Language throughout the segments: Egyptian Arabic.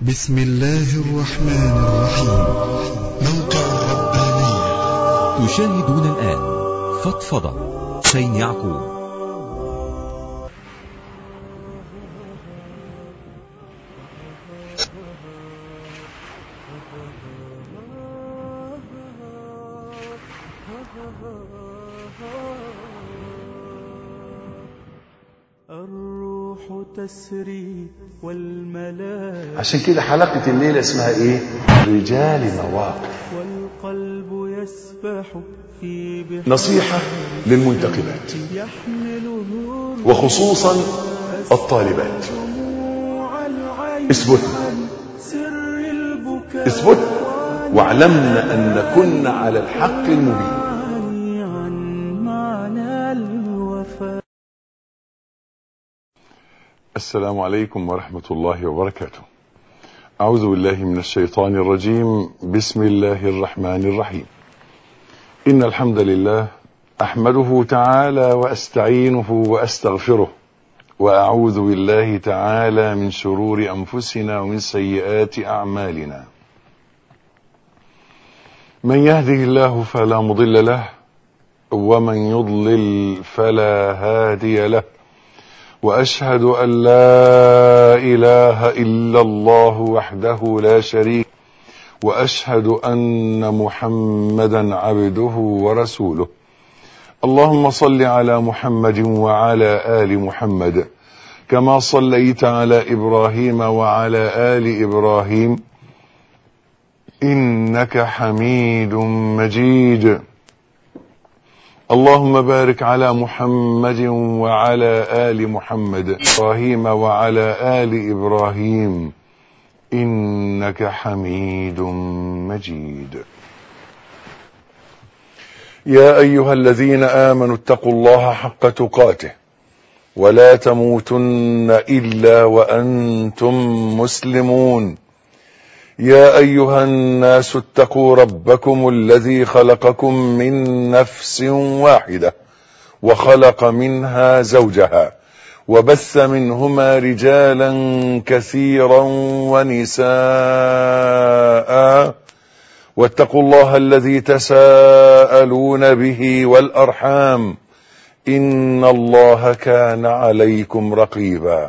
بسم الله الرحمن الرحيم موقع الربانية تشاهدون الآن فضفضة حسين يعقوب الروح تسري والملائكة عشان كده حلقة الليلة اسمها ايه رجال مواقف والقلب يسبح في بحر نصيحة للمنتقبات يحمله وخصوصا الطالبات دموع العين اثبتنا عن سر البكاء اثبتنا واعلمنا ان كنا على الحق المبين والعاني عن معنى الوفاء السلام عليكم ورحمة الله وبركاته أعوذ بالله من الشيطان الرجيم بسم الله الرحمن الرحيم إن الحمد لله أحمده تعالى وأستعينه وأستغفره وأعوذ بالله تعالى من شرور أنفسنا ومن سيئات أعمالنا من يهده الله فلا مضل له ومن يضلل فلا هادي له واشهد ان لا اله الا الله وحده لا شريك واشهد ان محمدا عبده ورسوله اللهم صل على محمد وعلى ال محمد كما صليت على ابراهيم وعلى ال ابراهيم انك حميد مجيد اللهم بارك على محمد وعلى آل محمد إبراهيم وعلى آل إبراهيم إنك حميد مجيد يا أيها الذين آمنوا اتقوا الله حق تقاته ولا تموتن إلا وأنتم مسلمون يا ايها الناس اتقوا ربكم الذي خلقكم من نفس واحده وخلق منها زوجها وبث منهما رجالا كثيرا ونساء واتقوا الله الذي تساءلون به والارحام ان الله كان عليكم رقيبا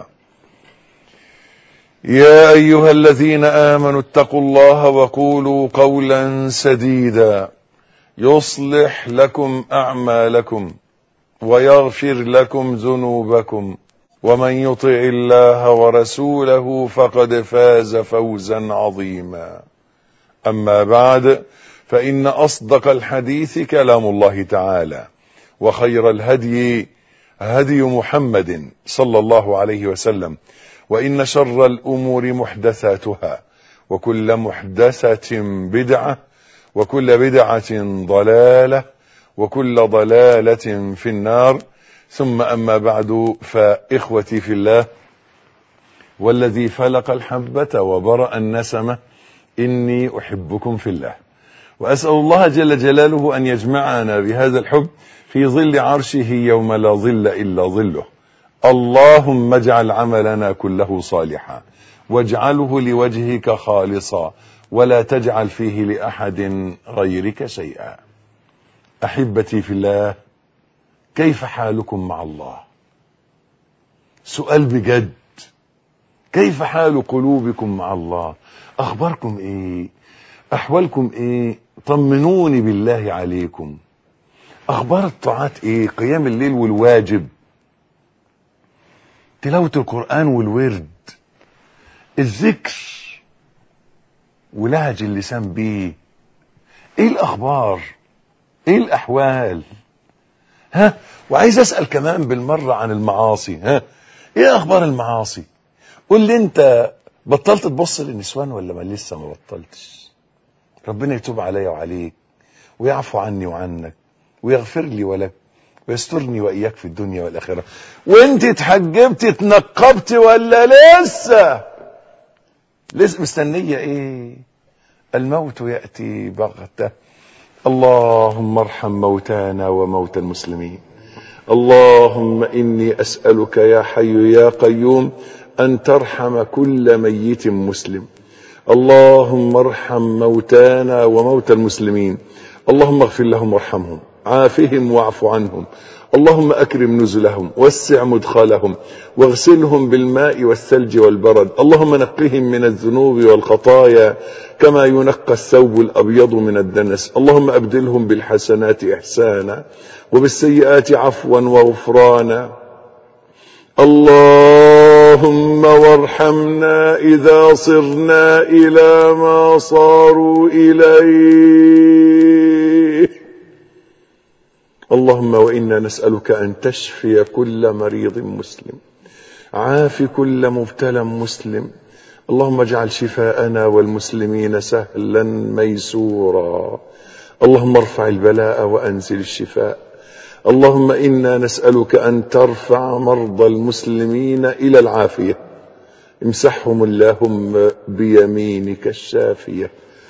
يا ايها الذين امنوا اتقوا الله وقولوا قولا سديدا يصلح لكم اعمالكم ويغفر لكم ذنوبكم ومن يطع الله ورسوله فقد فاز فوزا عظيما اما بعد فان اصدق الحديث كلام الله تعالى وخير الهدي هدي محمد صلى الله عليه وسلم وإن شر الأمور محدثاتها وكل محدثة بدعة وكل بدعة ضلالة وكل ضلالة في النار ثم أما بعد فإخوتي في الله والذي فلق الحبة وبرأ النسمة إني أحبكم في الله وأسأل الله جل جلاله أن يجمعنا بهذا الحب في ظل عرشه يوم لا ظل إلا ظله اللهم اجعل عملنا كله صالحا واجعله لوجهك خالصا ولا تجعل فيه لاحد غيرك شيئا احبتي في الله كيف حالكم مع الله سؤال بجد كيف حال قلوبكم مع الله اخباركم ايه احوالكم ايه طمنوني بالله عليكم اخبار الطاعات ايه قيام الليل والواجب تلاوة القرآن والورد الذكر ولهج اللسان بيه ايه الاخبار ايه الاحوال ها وعايز اسال كمان بالمره عن المعاصي ها ايه اخبار المعاصي قول لي انت بطلت تبص للنسوان ولا ما لسه ما بطلتش ربنا يتوب عليا وعليك ويعفو عني وعنك ويغفر لي ولك ويسترني واياك في الدنيا والاخره وانت اتحجبت اتنقبت ولا لسه لسه مستنيه ايه الموت ياتي بغته اللهم ارحم موتانا وموتى المسلمين اللهم اني اسالك يا حي يا قيوم أن ترحم كل ميت مسلم اللهم ارحم موتانا وموتى المسلمين اللهم اغفر لهم وارحمهم عافهم واعف عنهم اللهم أكرم نزلهم وسع مدخلهم واغسلهم بالماء والثلج والبرد اللهم نقهم من الذنوب والخطايا كما ينقى الثوب الأبيض من الدنس اللهم أبدلهم بالحسنات إحسانا وبالسيئات عفوا وغفرانا اللهم وارحمنا إذا صرنا إلى ما صاروا إليه اللهم وإنا نسألك أن تشفي كل مريض مسلم عاف كل مبتلى مسلم اللهم اجعل شفاءنا والمسلمين سهلا ميسورا اللهم ارفع البلاء وأنزل الشفاء اللهم إنا نسألك أن ترفع مرضى المسلمين إلى العافية امسحهم اللهم بيمينك الشافية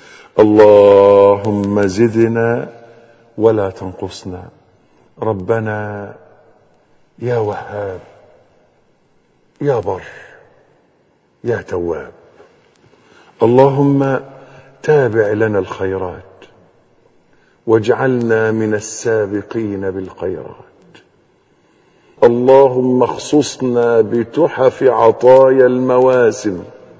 اللهم زدنا ولا تنقصنا ربنا يا وهاب يا بر يا تواب اللهم تابع لنا الخيرات واجعلنا من السابقين بالخيرات اللهم اخصصنا بتحف عطايا المواسم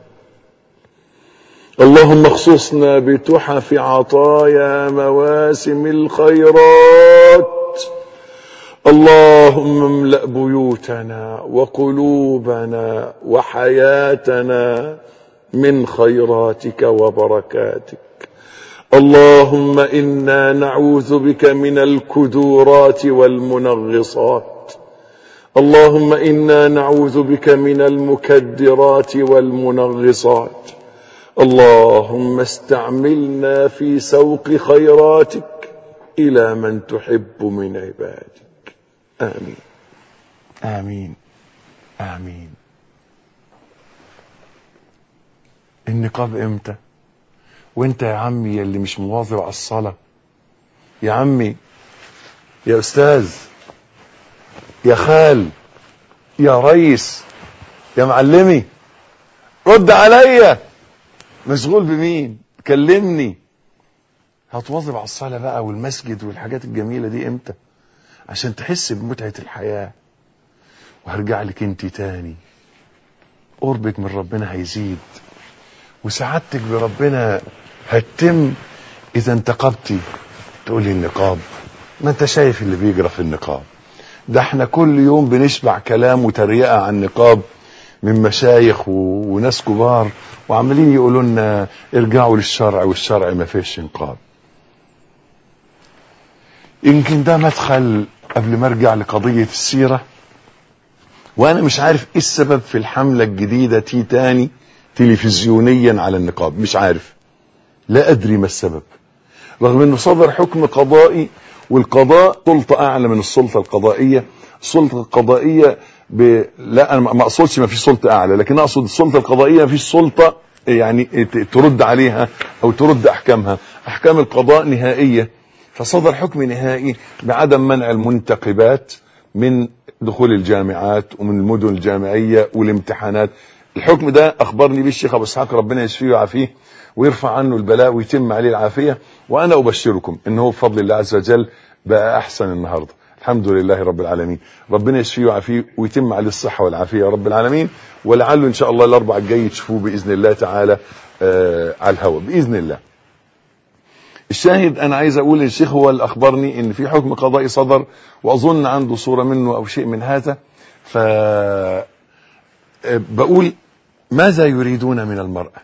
اللهم اخصصنا بتحف عطايا مواسم الخيرات اللهم املأ بيوتنا وقلوبنا وحياتنا من خيراتك وبركاتك اللهم انا نعوذ بك من الكدورات والمنغصات اللهم انا نعوذ بك من المكدرات والمنغصات اللهم استعملنا في سوق خيراتك الى من تحب من عبادك امين امين امين النقاب امتى وانت يا عمي اللي مش مواظب على الصلاة يا عمي يا استاذ يا خال يا ريس يا معلمي رد عليا مشغول بمين كلمني هتواظب على الصلاة بقى والمسجد والحاجات الجميلة دي امتى عشان تحس بمتعة الحياة وهرجع لك انت تاني قربك من ربنا هيزيد وسعادتك بربنا هتتم اذا انتقبتي تقولي النقاب ما انت شايف اللي بيجرى في النقاب ده احنا كل يوم بنشبع كلام وتريقة عن النقاب من مشايخ و... وناس كبار وعمالين يقولوا لنا ارجعوا للشرع والشرع ما فيش نقاب يمكن ده مدخل قبل ما ارجع لقضية السيرة وانا مش عارف ايه السبب في الحملة الجديدة تي تاني تلفزيونيا على النقاب مش عارف لا ادري ما السبب رغم انه صدر حكم قضائي والقضاء سلطة اعلى من السلطة القضائية السلطة القضائية ب... لا انا ما اقصدش ما فيش سلطة اعلى لكن اقصد السلطة القضائية ما فيش سلطة يعني ت- ترد عليها او ترد احكامها احكام القضاء نهائية فصدر حكم نهائي بعدم منع المنتقبات من دخول الجامعات ومن المدن الجامعية والامتحانات الحكم ده اخبرني به الشيخ ابو اسحاق ربنا يشفيه ويعافيه ويرفع عنه البلاء ويتم عليه العافيه وانا ابشركم ان هو بفضل الله عز وجل بقى احسن النهارده الحمد لله رب العالمين ربنا يشفيه ويعافيه ويتم عليه الصحه والعافيه يا رب العالمين ولعله ان شاء الله الاربع الجاي تشوفوه باذن الله تعالى آه على الهواء باذن الله الشاهد انا عايز اقول الشيخ هو اللي اخبرني ان في حكم قضائي صدر واظن عنده صوره منه او شيء من هذا ف بقول ماذا يريدون من المرأة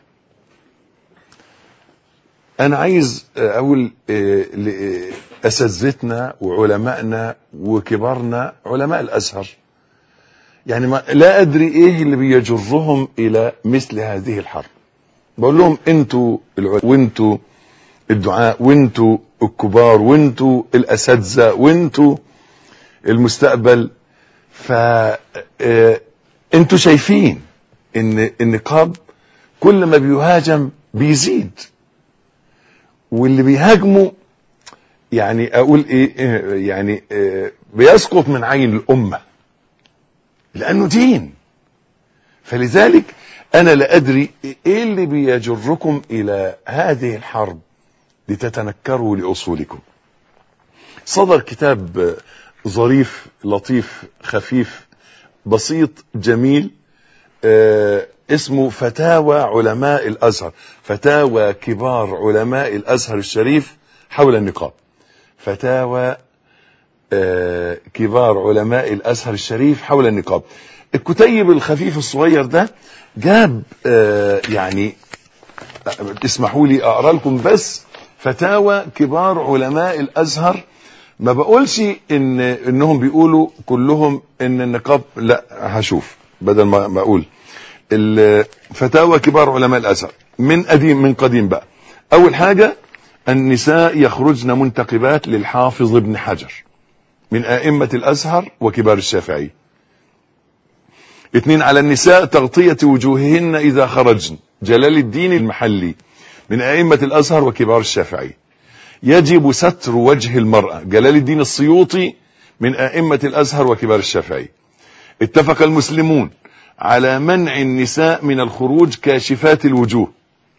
أنا عايز أقول لأساتذتنا وعلمائنا وكبارنا علماء الأزهر يعني ما لا أدري إيه اللي بيجرهم إلى مثل هذه الحرب بقول لهم أنتوا العلماء وأنتوا الدعاء وأنتوا الكبار وأنتوا الأساتذة وأنتوا المستقبل ف انتوا شايفين ان النقاب كل ما بيهاجم بيزيد واللي بيهاجمه يعني اقول ايه يعني إيه بيسقط من عين الامه لانه دين فلذلك انا لا ادري ايه اللي بيجركم الى هذه الحرب لتتنكروا لاصولكم صدر كتاب ظريف لطيف خفيف بسيط جميل آه اسمه فتاوى علماء الازهر فتاوى كبار علماء الازهر الشريف حول النقاب فتاوى آه كبار علماء الازهر الشريف حول النقاب الكتيب الخفيف الصغير ده جاب آه يعني تسمحوا لي اقرا لكم بس فتاوى كبار علماء الازهر ما بقولش ان انهم بيقولوا كلهم ان النقاب لا هشوف بدل ما ما اقول فتاوى كبار علماء الازهر من قديم من قديم بقى اول حاجه النساء يخرجن منتقبات للحافظ ابن حجر من ائمه الازهر وكبار الشافعي اثنين على النساء تغطيه وجوههن اذا خرجن جلال الدين المحلي من ائمه الازهر وكبار الشافعي يجب ستر وجه المرأة جلال الدين السيوطي من أئمة الأزهر وكبار الشافعي اتفق المسلمون على منع النساء من الخروج كاشفات الوجوه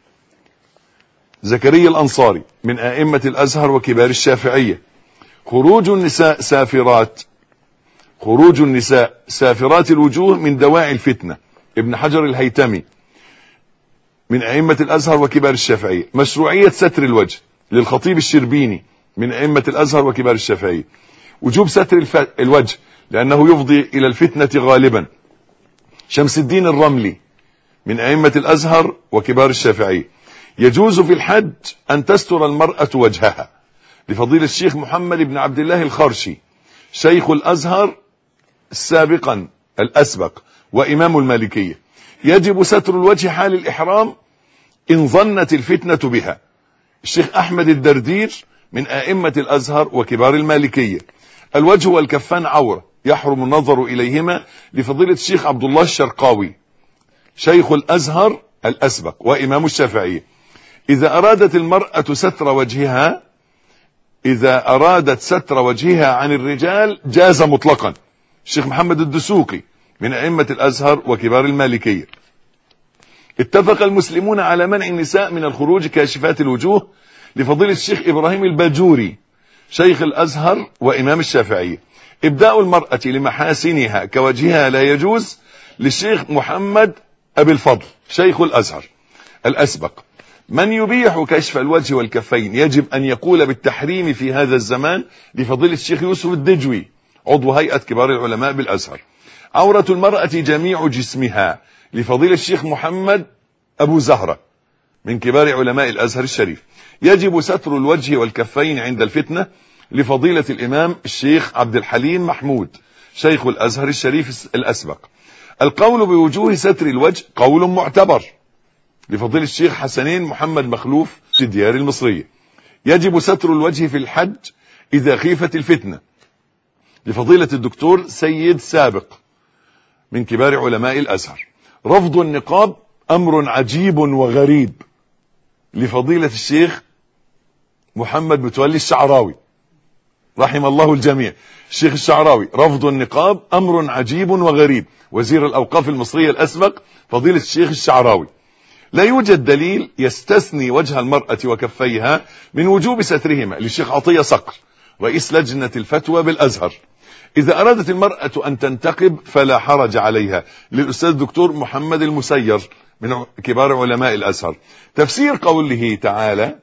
زكريا الأنصاري من أئمة الأزهر وكبار الشافعية خروج النساء سافرات خروج النساء سافرات الوجوه من دواعي الفتنة ابن حجر الهيتمي من أئمة الأزهر وكبار الشافعية مشروعية ستر الوجه للخطيب الشربيني من أئمة الأزهر وكبار الشافعية وجوب ستر الف... الوجه لأنه يفضي إلى الفتنة غالبا شمس الدين الرملي من أئمة الأزهر وكبار الشافعية يجوز في الحج أن تستر المرأة وجهها لفضيلة الشيخ محمد بن عبد الله الخرشي شيخ الأزهر سابقا الأسبق وإمام المالكية يجب ستر الوجه حال الإحرام إن ظنت الفتنة بها الشيخ أحمد الدردير من أئمة الأزهر وكبار المالكية الوجه والكفان عورة يحرم النظر إليهما لفضيلة الشيخ عبد الله الشرقاوي شيخ الأزهر الأسبق وإمام الشافعية إذا أرادت المرأة ستر وجهها إذا أرادت ستر وجهها عن الرجال جاز مطلقا الشيخ محمد الدسوقي من أئمة الأزهر وكبار المالكية اتفق المسلمون على منع النساء من الخروج كاشفات الوجوه لفضيلة الشيخ إبراهيم الباجوري شيخ الأزهر وإمام الشافعية إبداء المرأة لمحاسنها كوجهها لا يجوز للشيخ محمد أبي الفضل شيخ الأزهر الأسبق من يبيح كشف الوجه والكفين يجب أن يقول بالتحريم في هذا الزمان لفضيلة الشيخ يوسف الدجوي عضو هيئة كبار العلماء بالأزهر عورة المرأة جميع جسمها لفضيلة الشيخ محمد أبو زهرة من كبار علماء الأزهر الشريف يجب ستر الوجه والكفين عند الفتنة لفضيلة الإمام الشيخ عبد الحليم محمود شيخ الأزهر الشريف الأسبق القول بوجوه ستر الوجه قول معتبر لفضيلة الشيخ حسنين محمد مخلوف في الديار المصرية يجب ستر الوجه في الحج إذا خيفت الفتنة لفضيلة الدكتور سيد سابق من كبار علماء الأزهر رفض النقاب أمر عجيب وغريب لفضيلة الشيخ محمد متولي الشعراوي رحم الله الجميع الشيخ الشعراوي رفض النقاب أمر عجيب وغريب وزير الأوقاف المصرية الأسبق فضيلة الشيخ الشعراوي لا يوجد دليل يستثني وجه المرأة وكفيها من وجوب سترهما للشيخ عطية صقر رئيس لجنة الفتوى بالأزهر إذا أرادت المرأة أن تنتقب فلا حرج عليها للأستاذ الدكتور محمد المسير من كبار علماء الأزهر تفسير قوله تعالى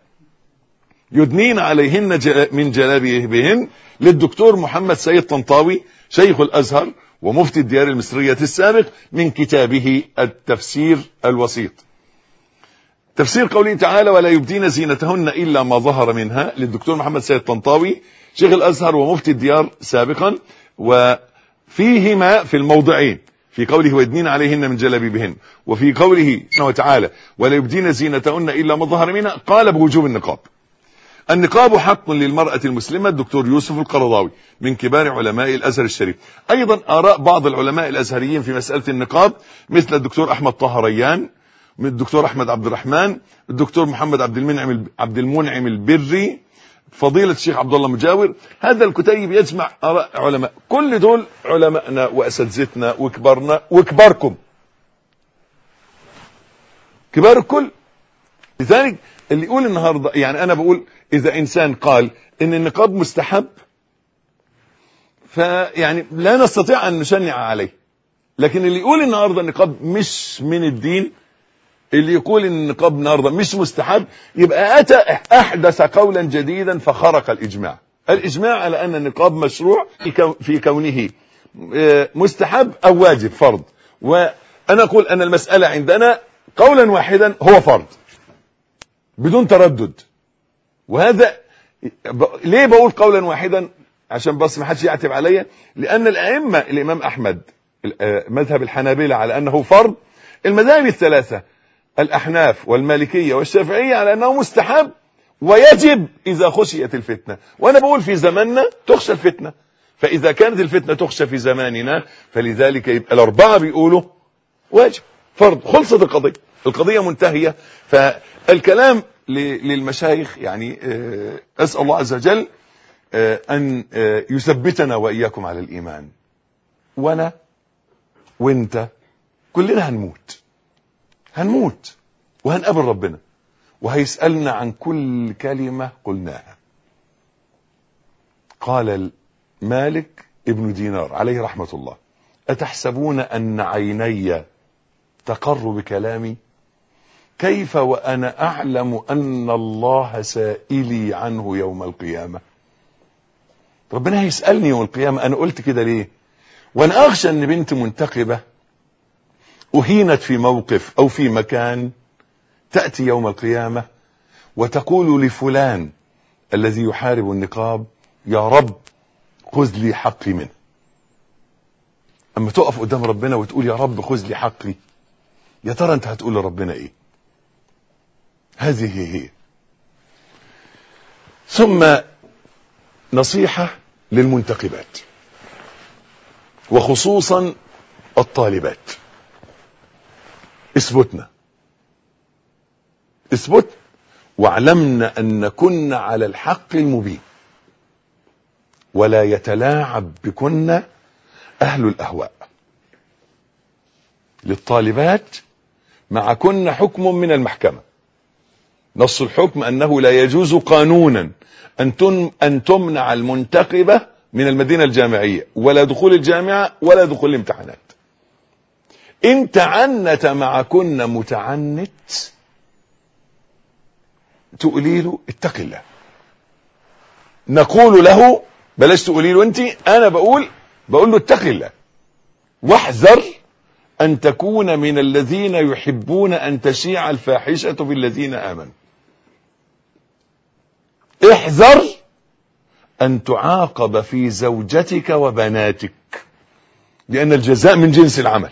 يدنين عليهن من جلابيبهن للدكتور محمد سيد طنطاوي شيخ الأزهر ومفتي الديار المصرية السابق من كتابه التفسير الوسيط تفسير قوله تعالى ولا يبدين زينتهن إلا ما ظهر منها للدكتور محمد سيد طنطاوي شيخ الأزهر ومفتي الديار سابقا وفيهما في الموضعين في قوله ويدنين عليهن من جلابيبهن وفي قوله سبحانه وتعالى ولا يبدين زينتهن إلا ما ظهر منها قال بوجوب النقاب النقاب حق للمرأة المسلمة الدكتور يوسف القرضاوي من كبار علماء الأزهر الشريف أيضا آراء بعض العلماء الأزهريين في مسألة النقاب مثل الدكتور أحمد طه ريان من الدكتور أحمد عبد الرحمن الدكتور محمد عبد المنعم عبد المنعم البري فضيلة الشيخ عبد الله مجاور هذا الكتيب يجمع آراء علماء كل دول علماءنا وأساتذتنا وكبرنا وكباركم كبار الكل لذلك اللي يقول النهارده يعني انا بقول اذا انسان قال ان النقاب مستحب فيعني لا نستطيع ان نشنع عليه لكن اللي يقول النهارده النقاب مش من الدين اللي يقول ان النقاب النهارده مش مستحب يبقى اتى احدث قولا جديدا فخرق الاجماع الاجماع على ان النقاب مشروع في كو- في كونه آه، مستحب او واجب فرض وانا اقول ان المساله عندنا قولا واحدا هو فرض بدون تردد وهذا ب... ليه بقول قولا واحدا عشان بس ما حدش يعتب عليا لان الائمه الامام احمد آه، مذهب الحنابلة على انه فرض المذاهب الثلاثه الاحناف والمالكيه والشافعيه على انه مستحب ويجب اذا خشيت الفتنه وانا بقول في زماننا تخشى الفتنه فاذا كانت الفتنه تخشى في زماننا فلذلك يبقى الاربعه بيقولوا واجب فرض خلصت القضيه القضيه منتهيه فالكلام ل- للمشايخ يعني آه، اسال الله عز وجل آه، ان آه، يثبتنا واياكم على الايمان وانا وانت كلنا هنموت هنموت وهنقابل ربنا وهيسألنا عن كل كلمة قلناها قال مالك ابن دينار عليه رحمة الله أتحسبون أن عيني تقر بكلامي كيف وأنا أعلم أن الله سائلي عنه يوم القيامة ربنا هيسألني يوم القيامة أنا قلت كده ليه وأنا أخشى أن بنت منتقبة أهينت في موقف أو في مكان تأتي يوم القيامة وتقول لفلان الذي يحارب النقاب يا رب خذ لي حقي منه أما تقف قدام ربنا وتقول يا رب خذ لي حقي يا ترى أنت هتقول لربنا إيه هذه هي ثم نصيحة للمنتقبات وخصوصا الطالبات اثبتنا اثبت واعلمنا ان كنا على الحق المبين ولا يتلاعب بكن اهل الاهواء للطالبات مع كن حكم من المحكمه نص الحكم انه لا يجوز قانونا ان تن ان تمنع المنتقبه من المدينه الجامعيه ولا دخول الجامعه ولا دخول الامتحانات ان تعنت مع كن متعنت تقولي له اتق الله نقول له بلاش تقولي له انت انا بقول بقول له اتق الله واحذر ان تكون من الذين يحبون ان تشيع الفاحشه في الذين امنوا احذر ان تعاقب في زوجتك وبناتك لان الجزاء من جنس العمل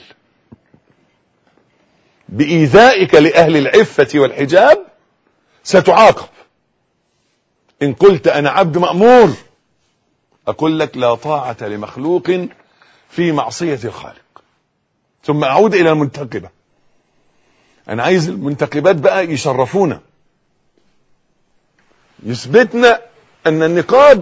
بايذائك لاهل العفه والحجاب ستعاقب ان قلت انا عبد مامور اقول لك لا طاعه لمخلوق في معصيه الخالق ثم اعود الى المنتقبه انا عايز المنتقبات بقى يشرفونا يثبتنا ان النقاب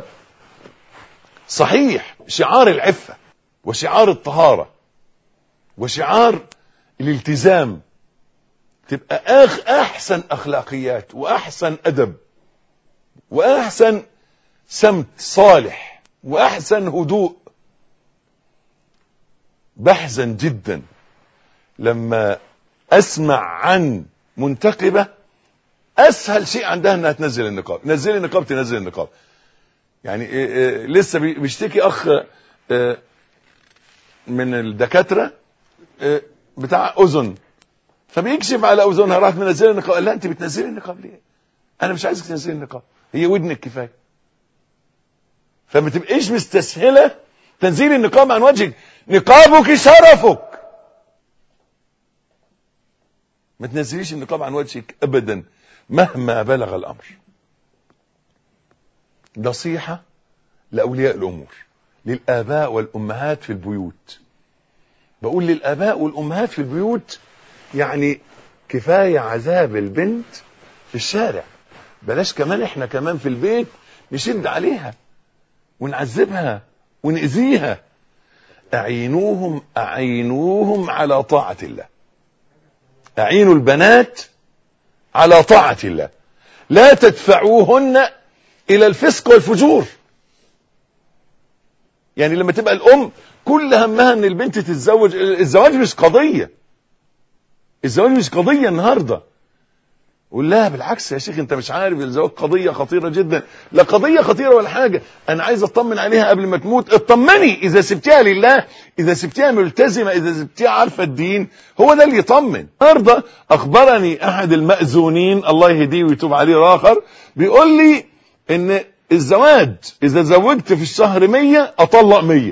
صحيح شعار العفه وشعار الطهاره وشعار الالتزام تبقى أخ احسن اخلاقيات واحسن ادب واحسن سمت صالح واحسن هدوء بحزن جدا لما اسمع عن منتقبه اسهل شيء عندها انها تنزل النقاب نزلي النقاب تنزل النقاب يعني إيه إيه لسه بي- بيشتكي اخ إيه من الدكاتره إيه بتاع اذن فبيكشف على اذنها راحت منزله النقاب قال لا انت بتنزلي النقاب ليه انا مش عايزك تنزلي النقاب هي ودنك كفايه فما تبقيش مستسهله تنزيل النقاب عن وجهك نقابك شرفك ما تنزليش النقاب عن وجهك ابدا مهما بلغ الامر نصيحه لاولياء الامور للاباء والامهات في البيوت بقول للاباء والامهات في البيوت يعني كفايه عذاب البنت في الشارع بلاش كمان احنا كمان في البيت نشد عليها ونعذبها ونأذيها أعينوهم أعينوهم على طاعة الله أعينوا البنات على طاعة الله لا تدفعوهن إلى الفسق والفجور يعني لما تبقى الأم كل همها ان البنت تتزوج الزواج مش قضية الزواج مش قضية النهاردة قول لها بالعكس يا شيخ انت مش عارف الزواج قضية خطيرة جدا لا قضية خطيرة ولا حاجة انا عايز اطمن عليها قبل ما تموت اطمني اذا سبتيها لله اذا سبتيها ملتزمة اذا سبتيها عارفة الدين هو ده اللي يطمن النهارده اخبرني احد المأذونين الله يهديه ويتوب عليه اخر بيقول لي ان الزواج اذا زوجت في الشهر 100 اطلق 100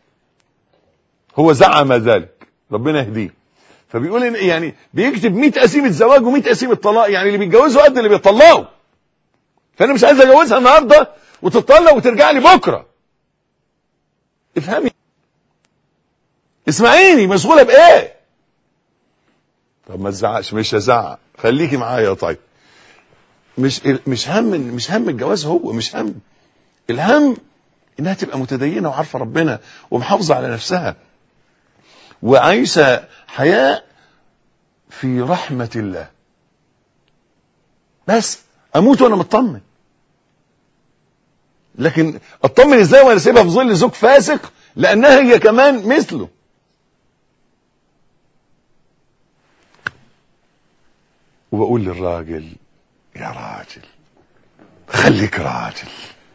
هو زعم ذلك ربنا يهديه فبيقول إن يعني بيكتب 100 قسيمه زواج و100 قسيمه طلاق يعني اللي بيتجوزوا قد اللي بيطلقوا فانا مش عايز اجوزها النهارده وتطلق وترجع لي بكره افهمي اسمعيني مشغوله بايه طب ما تزعقش مش هزعق خليكي معايا طيب مش مش هم مش هم الجواز هو مش هم الهم انها تبقى متدينه وعارفه ربنا ومحافظه على نفسها وعايشه حياه في رحمه الله بس اموت وانا مطمن لكن اطمن ازاي وانا سيبها في ظل زوج فاسق لانها هي كمان مثله وبقول للراجل يا راجل خليك راجل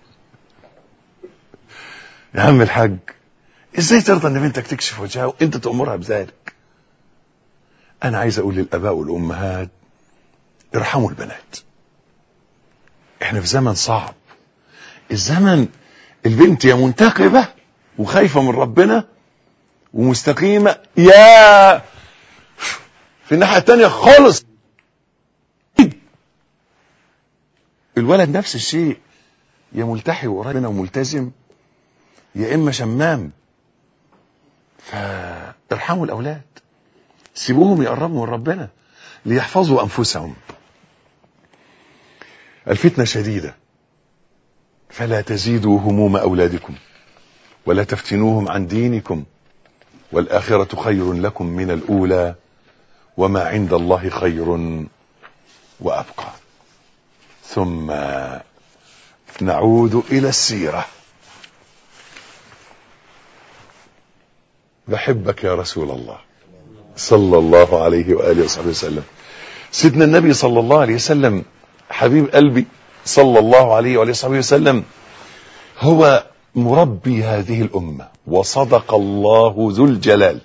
يا عم الحاج ازاي ترضى ان بنتك تكشف وجهها وانت تأمرها بذلك انا عايز اقول للاباء والامهات ارحموا البنات احنا في زمن صعب الزمن البنت يا منتقبة وخايفة من ربنا ومستقيمة يا في الناحية التانية خالص الولد نفس الشيء يا ملتحي وربنا وملتزم يا اما شمام فارحموا الاولاد سيبوهم يقربوا من ربنا ليحفظوا انفسهم الفتنه شديده فلا تزيدوا هموم اولادكم ولا تفتنوهم عن دينكم والاخره خير لكم من الاولى وما عند الله خير وابقى ثم نعود الى السيره بحبك يا رسول الله صلى الله عليه واله وصحبه وسلم سيدنا النبي صلى الله عليه وسلم حبيب قلبي صلى الله عليه واله وصحبه وسلم هو مربي هذه الامه وصدق الله ذو الجلال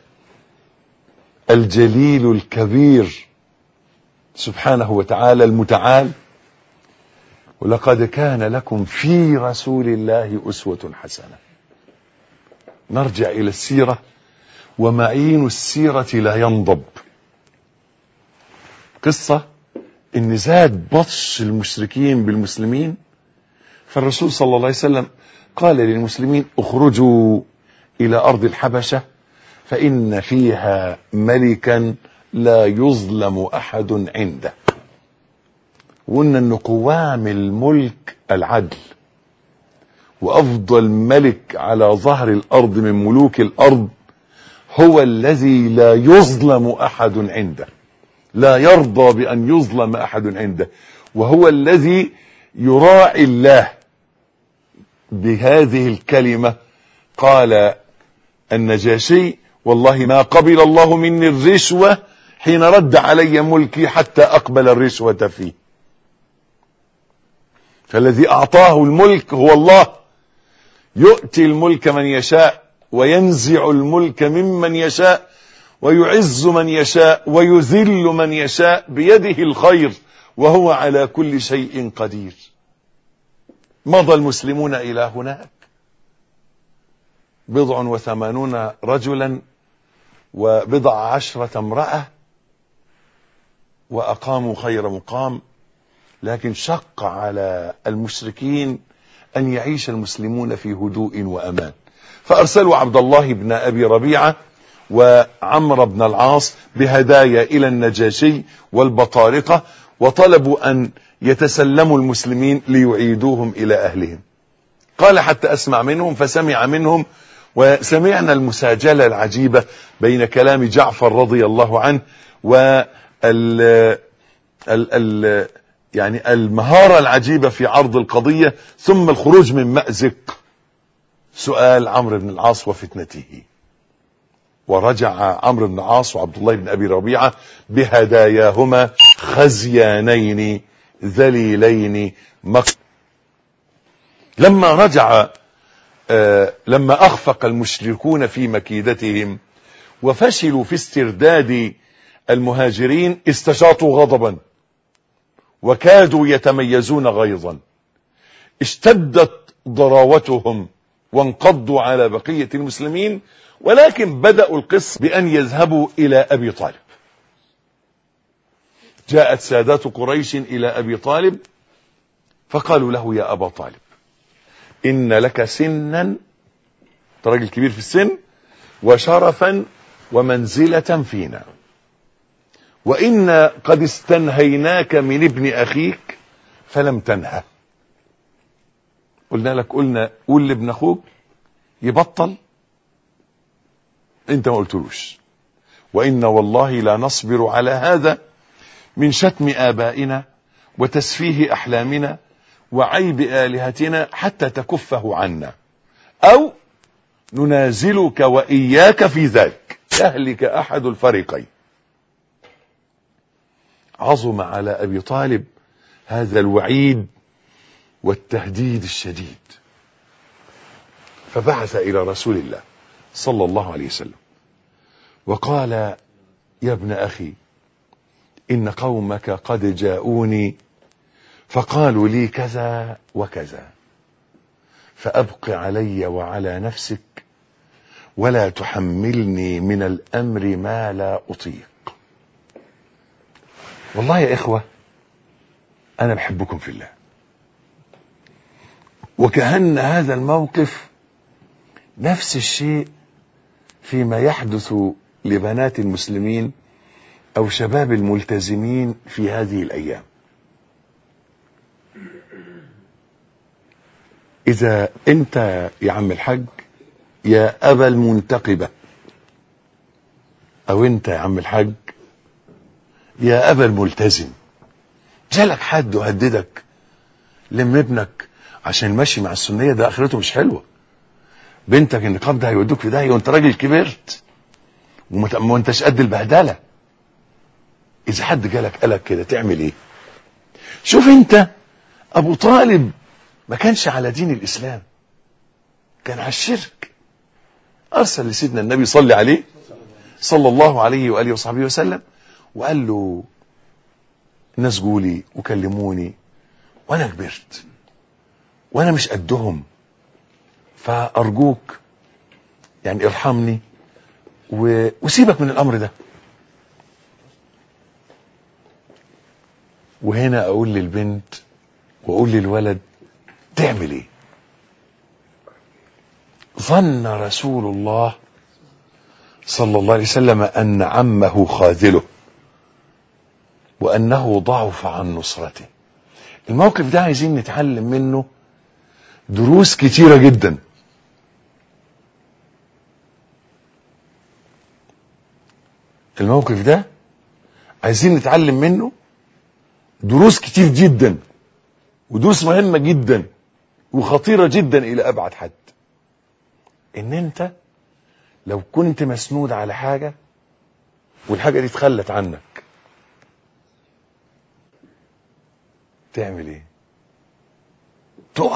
الجليل الكبير سبحانه وتعالى المتعال ولقد كان لكم في رسول الله اسوه حسنه نرجع الى السيره ومعين السيره لا ينضب قصه ان زاد بطش المشركين بالمسلمين فالرسول صلى الله عليه وسلم قال للمسلمين اخرجوا الى ارض الحبشه فان فيها ملكا لا يظلم احد عنده وقلنا ان قوام الملك العدل وافضل ملك على ظهر الارض من ملوك الارض هو الذي لا يظلم احد عنده لا يرضى بان يظلم احد عنده وهو الذي يراعي الله بهذه الكلمه قال النجاشي والله ما قبل الله مني الرشوه حين رد علي ملكي حتى اقبل الرشوه فيه فالذي اعطاه الملك هو الله يؤتي الملك من يشاء وينزع الملك ممن يشاء ويعز من يشاء ويذل من يشاء بيده الخير وهو على كل شيء قدير مضى المسلمون الى هناك بضع وثمانون رجلا وبضع عشرة امرأة وأقاموا خير مقام لكن شق على المشركين أن يعيش المسلمون في هدوء وأمان فأرسلوا عبد الله بن أبي ربيعة وعمر بن العاص بهدايا إلى النجاشي والبطارقة وطلبوا أن يتسلموا المسلمين ليعيدوهم إلى أهلهم قال حتى أسمع منهم فسمع منهم وسمعنا المساجلة العجيبة بين كلام جعفر رضي الله عنه ال ال ال يعني المهارة العجيبة في عرض القضية ثم الخروج من مأزق سؤال عمرو بن العاص وفتنته ورجع عمرو بن العاص وعبد الله بن ابي ربيعه بهداياهما خزيانين ذليلين مك لما رجع آه لما اخفق المشركون في مكيدتهم وفشلوا في استرداد المهاجرين استشاطوا غضبا وكادوا يتميزون غيظا اشتدت ضراوتهم وانقضوا على بقية المسلمين ولكن بدأوا القصة بأن يذهبوا إلى أبي طالب جاءت سادات قريش إلى أبي طالب فقالوا له يا أبا طالب إن لك سنا أنت راجل كبير في السن وشرفا ومنزلة فينا وإنا قد استنهيناك من ابن أخيك فلم تنهى قلنا لك قلنا قول لابن أخوك يبطل انت ما قلتلوش وإنا والله لا نصبر على هذا من شتم آبائنا وتسفيه أحلامنا وعيب آلهتنا حتى تكفه عنا أو ننازلك وإياك في ذلك يهلك أحد الفريقين عظم على أبي طالب هذا الوعيد والتهديد الشديد فبعث إلى رسول الله صلى الله عليه وسلم وقال يا ابن أخي إن قومك قد جاءوني فقالوا لي كذا وكذا فأبق علي وعلى نفسك ولا تحملني من الأمر ما لا أطيق والله يا إخوة أنا بحبكم في الله وكأن هذا الموقف نفس الشيء فيما يحدث لبنات المسلمين أو شباب الملتزمين في هذه الأيام إذا أنت يا عم الحج يا أبا المنتقبة أو أنت يا عم الحج يا أبا الملتزم جالك حد وهددك لم ابنك عشان ماشي مع السنية ده آخرته مش حلوة بنتك النقاب ده هيودوك في داهية وانت راجل كبرت وما ما انتش قد البهدلة إذا حد جالك قالك كده تعمل إيه؟ شوف أنت أبو طالب ما كانش على دين الإسلام كان على الشرك أرسل لسيدنا النبي صلى عليه صلى الله عليه وآله وصحبه وسلم وقال له الناس جولي وكلموني وأنا كبرت وأنا مش قدهم فأرجوك يعني ارحمني و... وسيبك من الأمر ده وهنا أقول للبنت وأقول للولد تعمل ايه ظن رسول الله صلى الله عليه وسلم ان عمه خاذله وانه ضعف عن نصرته الموقف ده عايزين نتعلم منه دروس كتيرة جدا الموقف ده عايزين نتعلم منه دروس كتير جدا ودروس مهمة جدا وخطيرة جدا إلى أبعد حد إن أنت لو كنت مسنود على حاجة والحاجة دي اتخلت عنك تعمل ايه تقع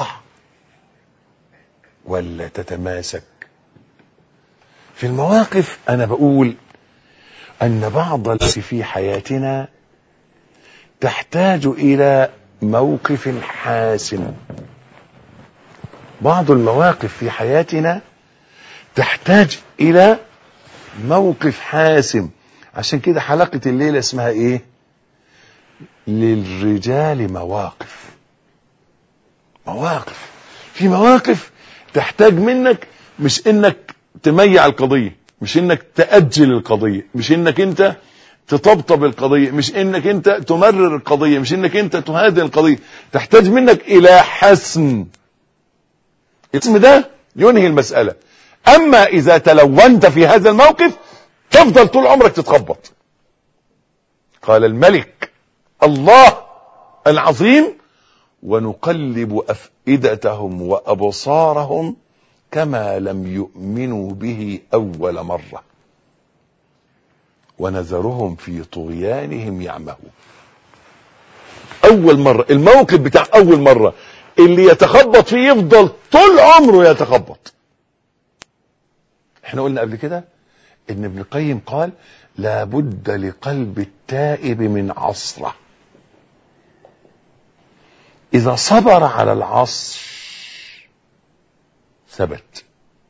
ولا تتماسك في المواقف انا بقول ان بعض الناس في حياتنا تحتاج الى موقف حاسم بعض المواقف في حياتنا تحتاج الى موقف حاسم عشان كده حلقة الليلة اسمها ايه للرجال مواقف مواقف في مواقف تحتاج منك مش انك تميع القضية مش انك تأجل القضية مش انك انت تطبطب القضية مش انك انت تمرر القضية مش انك انت تهادن القضية تحتاج منك الى حسم الاسم ده ينهي المسألة اما اذا تلونت في هذا الموقف تفضل طول عمرك تتخبط قال الملك الله العظيم ونقلب افئدتهم وابصارهم كما لم يؤمنوا به اول مره ونذرهم في طغيانهم يعمهون اول مره الموقف بتاع اول مره اللي يتخبط فيه يفضل طول عمره يتخبط احنا قلنا قبل كده ان ابن القيم قال لابد لقلب التائب من عصره اذا صبر على العصر ثبت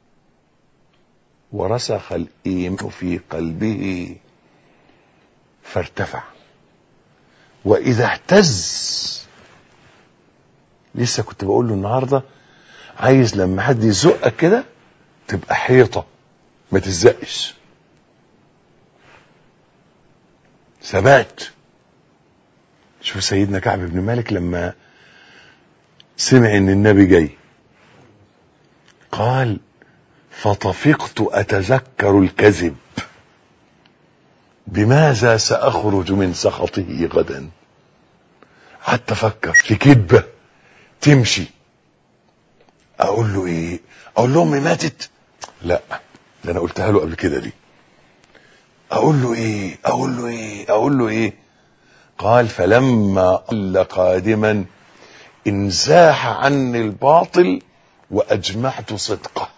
ورسخ الايمان في قلبه فارتفع واذا اهتز لسه كنت بقول له النهارده عايز لما حد يزقك كده تبقى حيطه ما تزقش ثبات شوف سيدنا كعب بن مالك لما سمع ان النبي جاي قال فطفقت اتذكر الكذب بماذا ساخرج من سخطه غدا قعدت افكر في كذبه تمشي اقول له ايه اقول له امي ماتت لا ده انا قلتها له قبل كده دي اقول له ايه اقول له ايه اقول له ايه قال فلما قل قادما انزاح عني الباطل واجمعت صدقه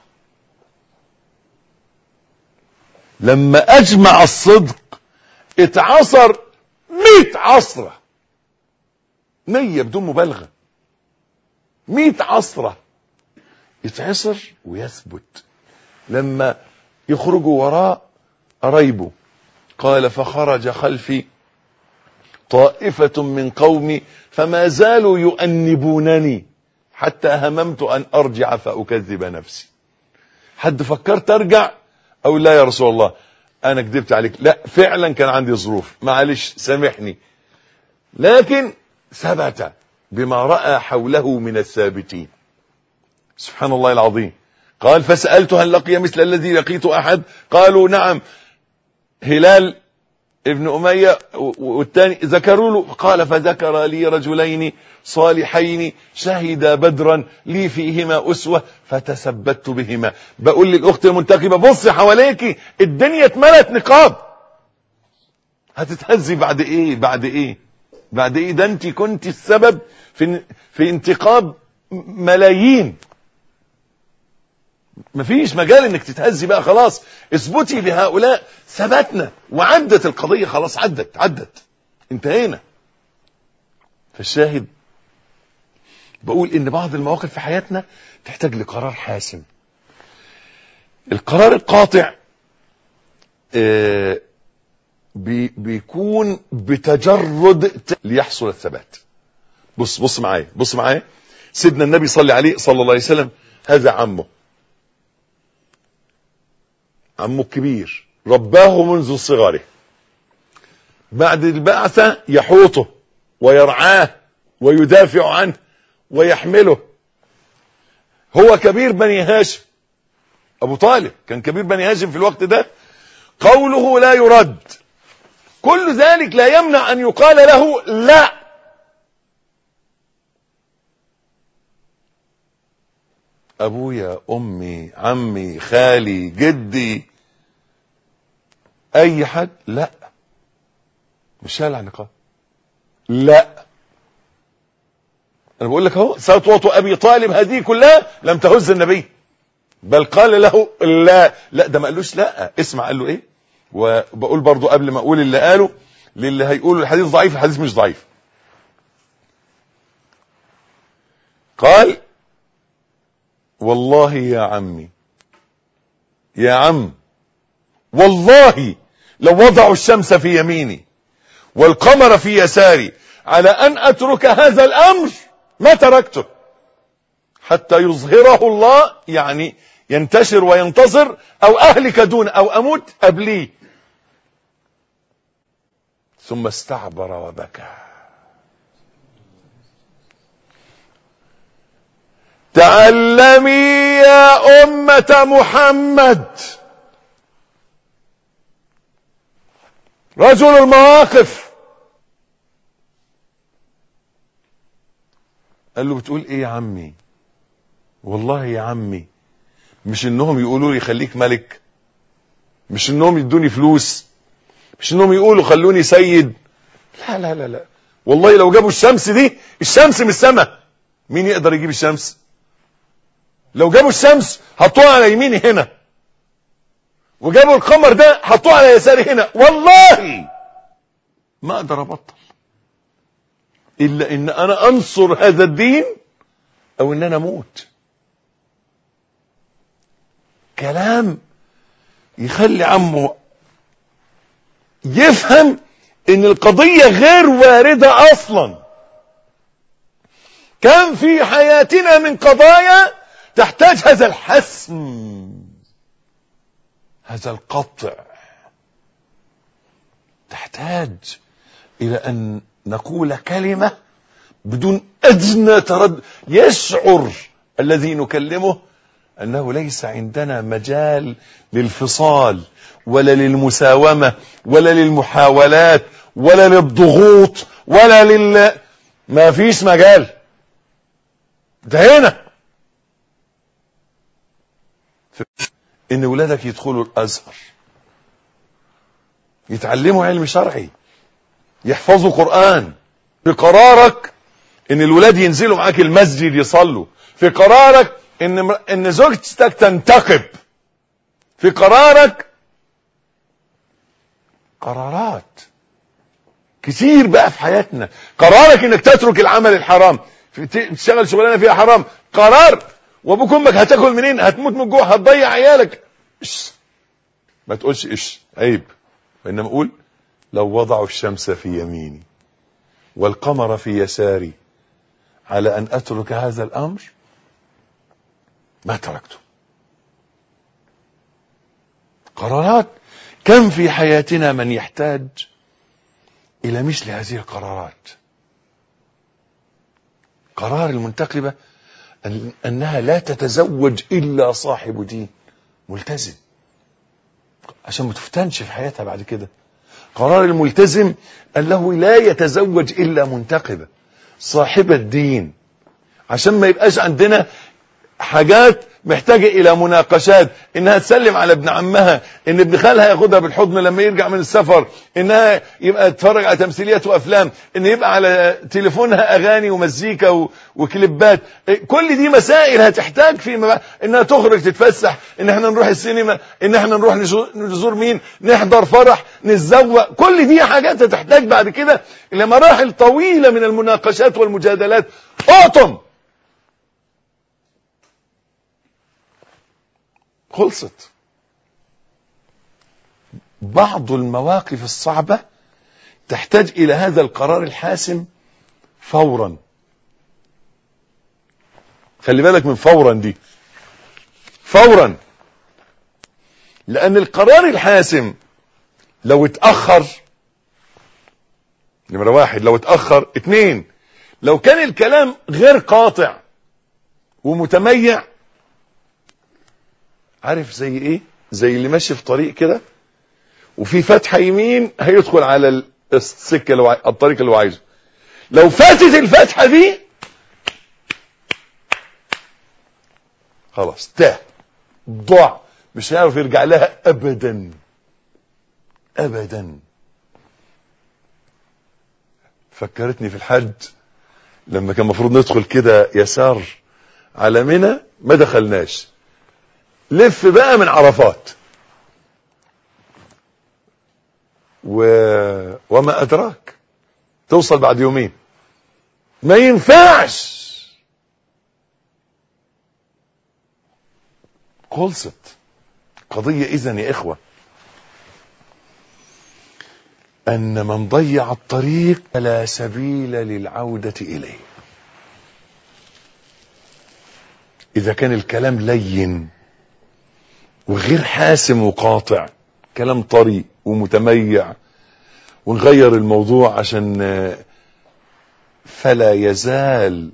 لما اجمع الصدق اتعصر مئة عصرة مية بدون مبالغة مئة عصرة يتعصر ويثبت لما يخرجوا وراء قرايبه قال فخرج خلفي طائفة من قومي فما زالوا يؤنبونني حتى هممت أن أرجع فأكذب نفسي حد فكرت أرجع أو لا يا رسول الله أنا كذبت عليك لا فعلا كان عندي ظروف معلش سامحني لكن ثبت بما رأى حوله من الثابتين سبحان الله العظيم قال فسألت هل لقي مثل الذي لقيت أحد قالوا نعم هلال ابن أمية والثاني ذكروا له قال فذكر لي رجلين صالحين شهدا بدرا لي فيهما أسوة فتثبت بهما بقول للأخت المنتقبة بصي حواليكي الدنيا اتملت نقاب هتتهزي بعد ايه بعد ايه بعد ايه ده انت كنت السبب في في انتقاب ملايين مفيش مجال انك تتهزي بقى خلاص اثبتي لهؤلاء ثبتنا وعدت القضية خلاص عدت عدت انتهينا فالشاهد بقول ان بعض المواقف في حياتنا تحتاج لقرار حاسم القرار القاطع آه بي بيكون بتجرد ليحصل الثبات بص بص معايا بص معايا سيدنا النبي صلى عليه صلى الله عليه وسلم هذا عمه عمه الكبير رباه منذ صغره بعد البعثة يحوطه ويرعاه ويدافع عنه ويحمله هو كبير بني هاشم ابو طالب كان كبير بني هاشم في الوقت ده قوله لا يرد كل ذلك لا يمنع ان يقال له لا ابويا امي عمي خالي جدي اي حد لا مش هلع نقاب لا انا بقول لك اهو سطوة ابي طالب هذه كلها لم تهز النبي بل قال له لا لا ده ما قالوش لا اسمع قال له ايه وبقول برضو قبل ما اقول اللي قاله للي هيقولوا الحديث ضعيف الحديث مش ضعيف قال والله يا عمي يا عم والله لو وضعوا الشمس في يميني والقمر في يساري على ان اترك هذا الامر ما تركته حتى يظهره الله يعني ينتشر وينتصر او اهلك دون او اموت قبليه ثم استعبر وبكى تعلمي يا أمة محمد رجل المواقف قال له بتقول ايه يا عمي والله يا عمي مش انهم يقولوا لي خليك ملك مش انهم يدوني فلوس مش انهم يقولوا خلوني سيد لا لا لا لا والله لو جابوا الشمس دي الشمس من السماء مين يقدر يجيب الشمس لو جابوا الشمس حطوها على يميني هنا وجابوا القمر ده حطوه على يساري هنا والله ما اقدر ابطل الا ان انا انصر هذا الدين او ان انا اموت كلام يخلي عمه يفهم ان القضية غير واردة اصلا كان في حياتنا من قضايا تحتاج هذا الحسم هذا القطع تحتاج الى ان نقول كلمة بدون ادنى تردد يشعر الذي نكلمه انه ليس عندنا مجال للفصال ولا للمساومة ولا للمحاولات ولا للضغوط ولا لل ما فيش مجال ده هنا ان ولادك يدخلوا الازهر يتعلموا علم شرعي يحفظوا قرآن في قرارك ان الولاد ينزلوا معاك المسجد يصلوا في قرارك ان ان زوجتك تنتقب في قرارك قرارات كتير بقى في حياتنا قرارك انك تترك العمل الحرام في- ت- تشتغل شغلانه فيها حرام قرار وابوك وامك هتاكل منين هتموت من الجوع هتضيع عيالك إش. ما تقولش ايش عيب وانما قول لو وضعوا الشمس في يميني والقمر في يساري على ان اترك هذا الامر ما تركته قرارات كم في حياتنا من يحتاج الى مثل هذه القرارات قرار المنتقبة أن أنها لا تتزوج إلا صاحب دين ملتزم عشان ما تفتنش في حياتها بعد كده قرار الملتزم أنه لا يتزوج إلا منتقبة صاحبة دين عشان ما يبقاش عندنا حاجات محتاجة إلى مناقشات إنها تسلم على ابن عمها إن ابن خالها ياخدها بالحضن لما يرجع من السفر إنها يبقى تتفرج على تمثيليات وأفلام إن يبقى على تليفونها أغاني ومزيكا و... وكليبات إيه، كل دي مسائل هتحتاج في مبا... إنها تخرج تتفسح إن إحنا نروح السينما إن إحنا نروح نزور, نزور مين نحضر فرح نتزوج كل دي حاجات هتحتاج بعد كده إلى مراحل طويلة من المناقشات والمجادلات اقطم خلصت بعض المواقف الصعبة تحتاج إلى هذا القرار الحاسم فورا خلي بالك من فورا دي فورا لأن القرار الحاسم لو اتأخر نمرة واحد لو اتأخر اتنين لو كان الكلام غير قاطع ومتميع عارف زي ايه زي اللي ماشي في طريق كده وفي فتحه يمين هيدخل على ال- السكه اللي هو عاي- الطريق اللي هو عايزه لو فاتت الفتحه دي خلاص تاه ضاع مش هيعرف يرجع لها ابدا ابدا فكرتني في الحج لما كان المفروض ندخل كده يسار على منى ما دخلناش لف بقى من عرفات و... وما أدراك توصل بعد يومين ما ينفعش خلصت قضية إذن يا إخوة أن من ضيع الطريق لا سبيل للعودة إليه إذا كان الكلام لين وغير حاسم وقاطع كلام طري ومتميع ونغير الموضوع عشان آه، فلا يزال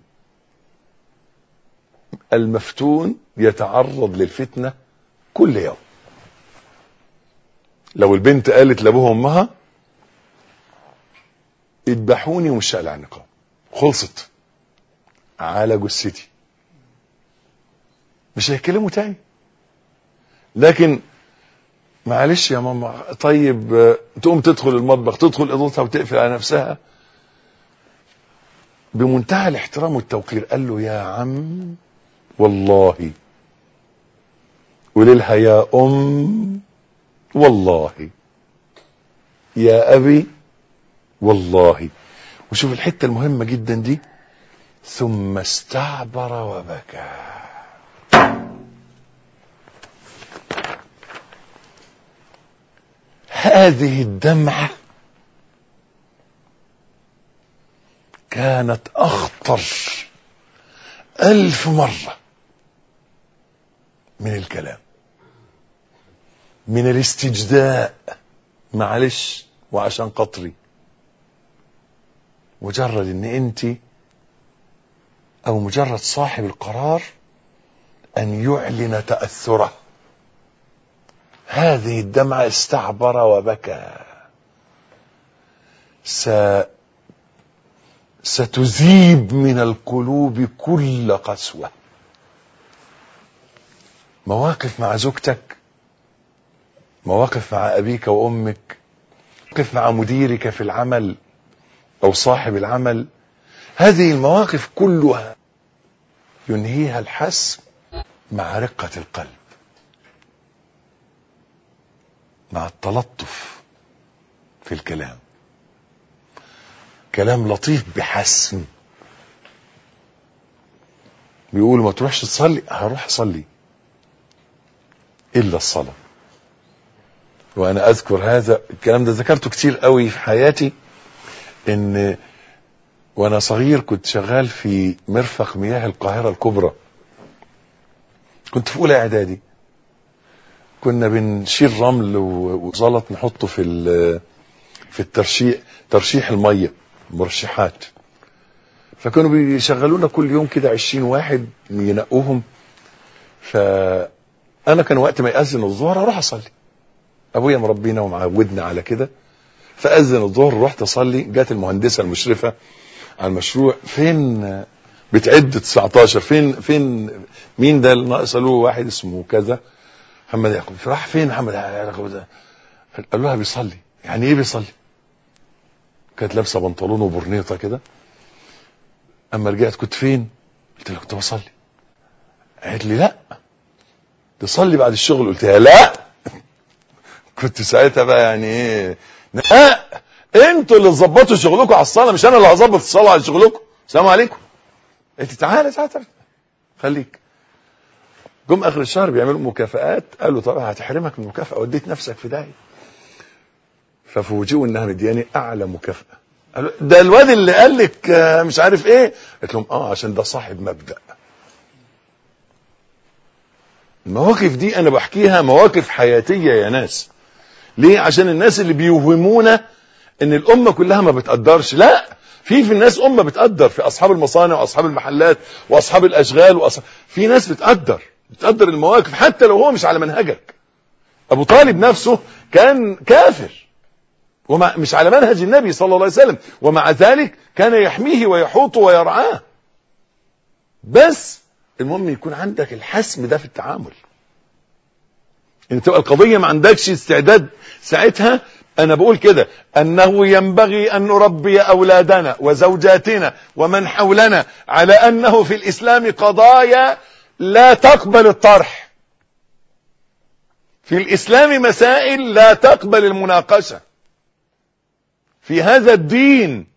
المفتون يتعرض للفتنة كل يوم لو البنت قالت لابوها وامها اذبحوني ومش على النقاب خلصت على جثتي مش هيتكلموا تاني لكن معلش يا ماما طيب آه، تقوم تدخل المطبخ تدخل اوضتها وتقفل على نفسها بمنتهى الاحترام والتوقير قال له يا عم والله وللها يا ام والله يا ابي والله وشوف الحته المهمه جدا دي ثم استعبر وبكى هذه الدمعه كانت اخطر الف مره من الكلام من الاستجداء معلش وعشان قطري مجرد ان انت او مجرد صاحب القرار ان يعلن تاثره هذه الدمعه استعبر وبكى س ستذيب من القلوب كل قسوه مواقف مع زوجتك مواقف مع ابيك وامك مواقف مع مديرك في العمل او صاحب العمل هذه المواقف كلها ينهيها الحسم مع رقه القلب مع التلطف في الكلام كلام لطيف بحسم بيقول ما تروحش تصلي هروح اصلي الا الصلاه وانا اذكر هذا الكلام ده ذكرته كتير قوي في حياتي ان وانا صغير كنت شغال في مرفق مياه القاهره الكبرى كنت في اولى اعدادي كنا بنشيل رمل و- وزلط نحطه في ال- في الترشيح ترشيح الميه مرشحات فكانوا بيشغلونا كل يوم كده 20 واحد ينقوهم فانا كان وقت ما يأذن الظهر اروح اصلي ابويا مربينا ومعودنا على كده فاذن الظهر رحت اصلي جت المهندسه المشرفه على المشروع فين بتعد 19 فين فين مين ده اللي ناقص له واحد اسمه كذا محمد يعقوب راح فين محمد يعقوب ده قال لها بيصلي يعني ايه بيصلي كانت لابسه بنطلون وبرنيطه كده اما رجعت كنت فين قلت لها كنت بصلي قالت لي لا تصلي بعد الشغل قلت لها لا كنت ساعتها بقى يعني ايه لا انتوا اللي تظبطوا شغلكم على الصلاه مش انا اللي هظبط الصلاه على شغلكم السلام عليكم قلت تعالى تعالى تعالى. خليك جم اخر الشهر بيعملوا مكافآت قالوا طبعا هتحرمك من المكافاه وديت نفسك في داهيه ففوجئوا انها مدياني اعلى مكافاه قالوا ده الواد اللي قال لك آه، مش عارف ايه قلت لهم اه عشان ده صاحب مبدا المواقف دي انا بحكيها مواقف حياتيه يا ناس ليه عشان الناس اللي بيوهمونا ان الامه كلها ما بتقدرش لا في في الناس امه بتقدر في اصحاب المصانع واصحاب المحلات واصحاب الاشغال وأصحاب في ناس بتقدر بتقدر المواقف حتى لو هو مش على منهجك ابو طالب نفسه كان كافر ومع مش على منهج النبي صلى الله عليه وسلم ومع ذلك كان يحميه ويحوطه ويرعاه بس المهم يكون عندك الحسم ده في التعامل ان تبقى القضيه ما عندكش استعداد ساعتها انا بقول كده انه ينبغي ان نربي اولادنا وزوجاتنا ومن حولنا على انه في الاسلام قضايا لا تقبل الطرح في الاسلام مسائل لا تقبل المناقشه في هذا الدين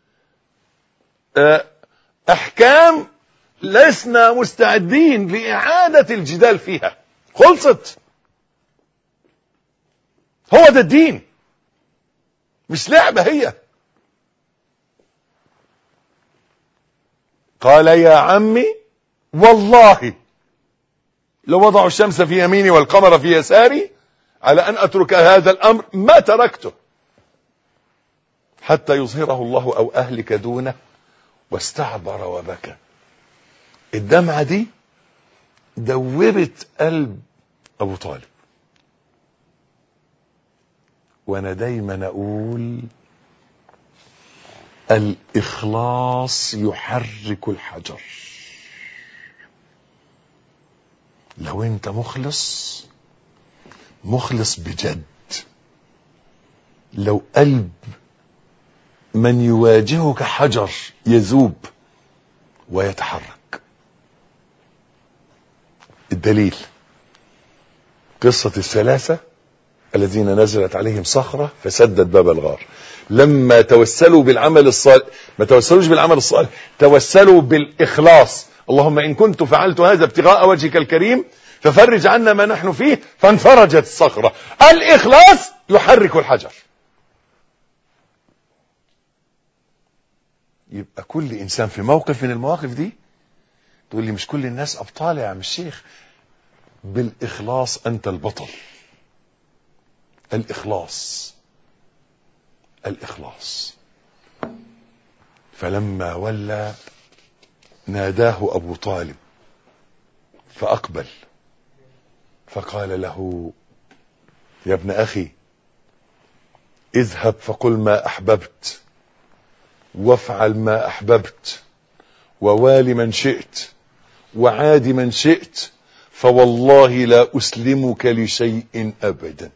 آه، احكام لسنا مستعدين لاعاده الجدال فيها خلصت هو ده الدين مش لعبه هي قال يا عمي والله لو وضعوا الشمس في يميني والقمر في يساري على ان اترك هذا الامر ما تركته حتى يظهره الله او اهلك دونه واستعبر وبكى الدمعه دي دوبت قلب ابو طالب وانا دايما اقول الإخلاص يحرك الحجر لو أنت مخلص مخلص بجد لو قلب من يواجهك حجر يذوب ويتحرك الدليل قصة الثلاثة الذين نزلت عليهم صخرة فسدت باب الغار لما توسلوا بالعمل الصالح ما توسلوش بالعمل الصالح توسلوا بالإخلاص اللهم إن كنت فعلت هذا ابتغاء وجهك الكريم ففرج عنا ما نحن فيه فانفرجت الصخرة الإخلاص يحرك الحجر يبقى كل إنسان في موقف من المواقف دي تقول لي مش كل الناس أبطال يا عم الشيخ بالإخلاص أنت البطل الإخلاص الإخلاص فلما ولى ناداه أبو طالب فأقبل فقال له يا ابن أخي اذهب فقل ما أحببت وافعل ما أحببت ووال من شئت وعاد من شئت فوالله لا أسلمك لشيء أبدا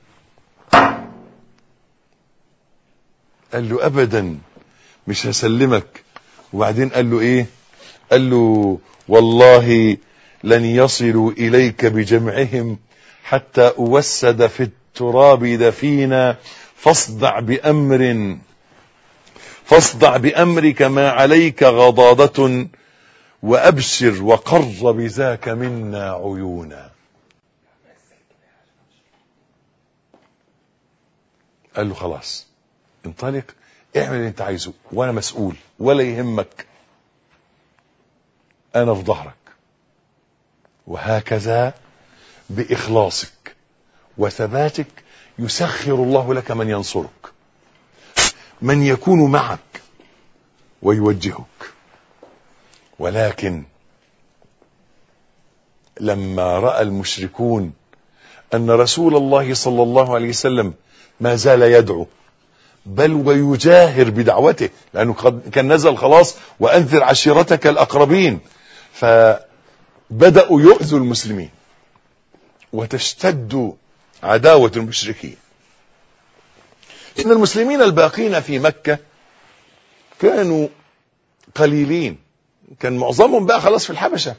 قال له أبدا مش هسلمك وبعدين قال له إيه قال له والله لن يصلوا إليك بجمعهم حتى أوسد في التراب دفينا فاصدع بأمر فاصدع بأمرك ما عليك غضاضة وأبشر وقر بذاك منا عيونا قال له خلاص انطلق اعمل اللي انت عايزه وانا مسؤول ولا يهمك انا في ظهرك وهكذا باخلاصك وثباتك يسخر الله لك من ينصرك من يكون معك ويوجهك ولكن لما راى المشركون ان رسول الله صلى الله عليه وسلم ما زال يدعو بل ويجاهر بدعوته لانه قد كان نزل خلاص وانذر عشيرتك الاقربين فبداوا يؤذوا المسلمين وتشتد عداوه المشركين ان المسلمين الباقين في مكه كانوا قليلين كان معظمهم بقى خلاص في الحبشه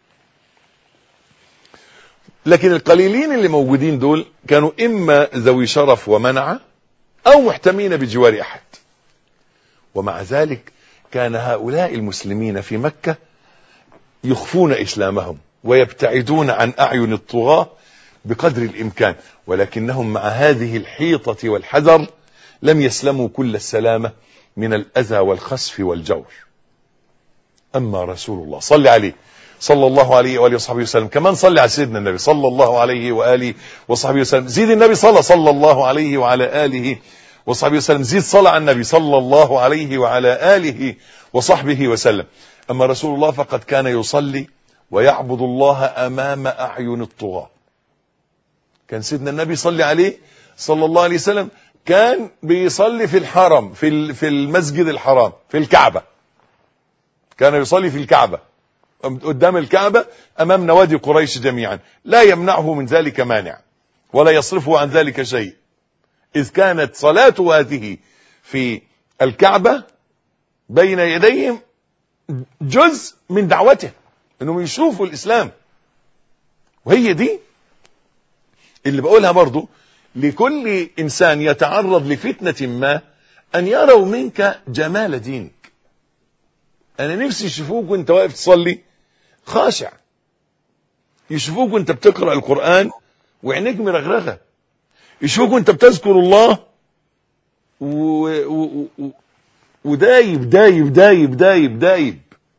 لكن القليلين اللي موجودين دول كانوا اما ذوي شرف ومنعه او محتمين بجوار احد ومع ذلك كان هؤلاء المسلمين في مكه يخفون اسلامهم ويبتعدون عن اعين الطغاه بقدر الامكان ولكنهم مع هذه الحيطه والحذر لم يسلموا كل السلامه من الاذى والخسف والجور اما رسول الله صل عليه صلى الله عليه واله وصحبه وسلم كمان صلي على سيدنا النبي صلى الله عليه واله وصحبه وسلم زيد النبي صلى صلى الله عليه وعلى اله وصحبه وسلم زيد صلى على النبي صلى الله عليه وعلى اله وصحبه وسلم اما رسول الله فقد كان يصلي ويعبد الله امام اعين الطغاه كان سيدنا النبي صلى عليه صلى الله عليه وسلم كان بيصلي في الحرم في في المسجد الحرام في الكعبه كان يصلي في الكعبه قدام الكعبة أمام نوادي قريش جميعا لا يمنعه من ذلك مانع ولا يصرفه عن ذلك شيء إذ كانت صلاته هذه في الكعبة بين يديهم جزء من دعوته انهم يشوفوا الاسلام وهي دي اللي بقولها برضو لكل انسان يتعرض لفتنة ما ان يروا منك جمال دينك انا نفسي يشوفوك وانت واقف تصلي خاشع يشوفوك وانت بتقرا القران وعينيك مرغرغه يشوفوك وانت بتذكر الله و... و... و... ودايب دايب دايب دايب دايب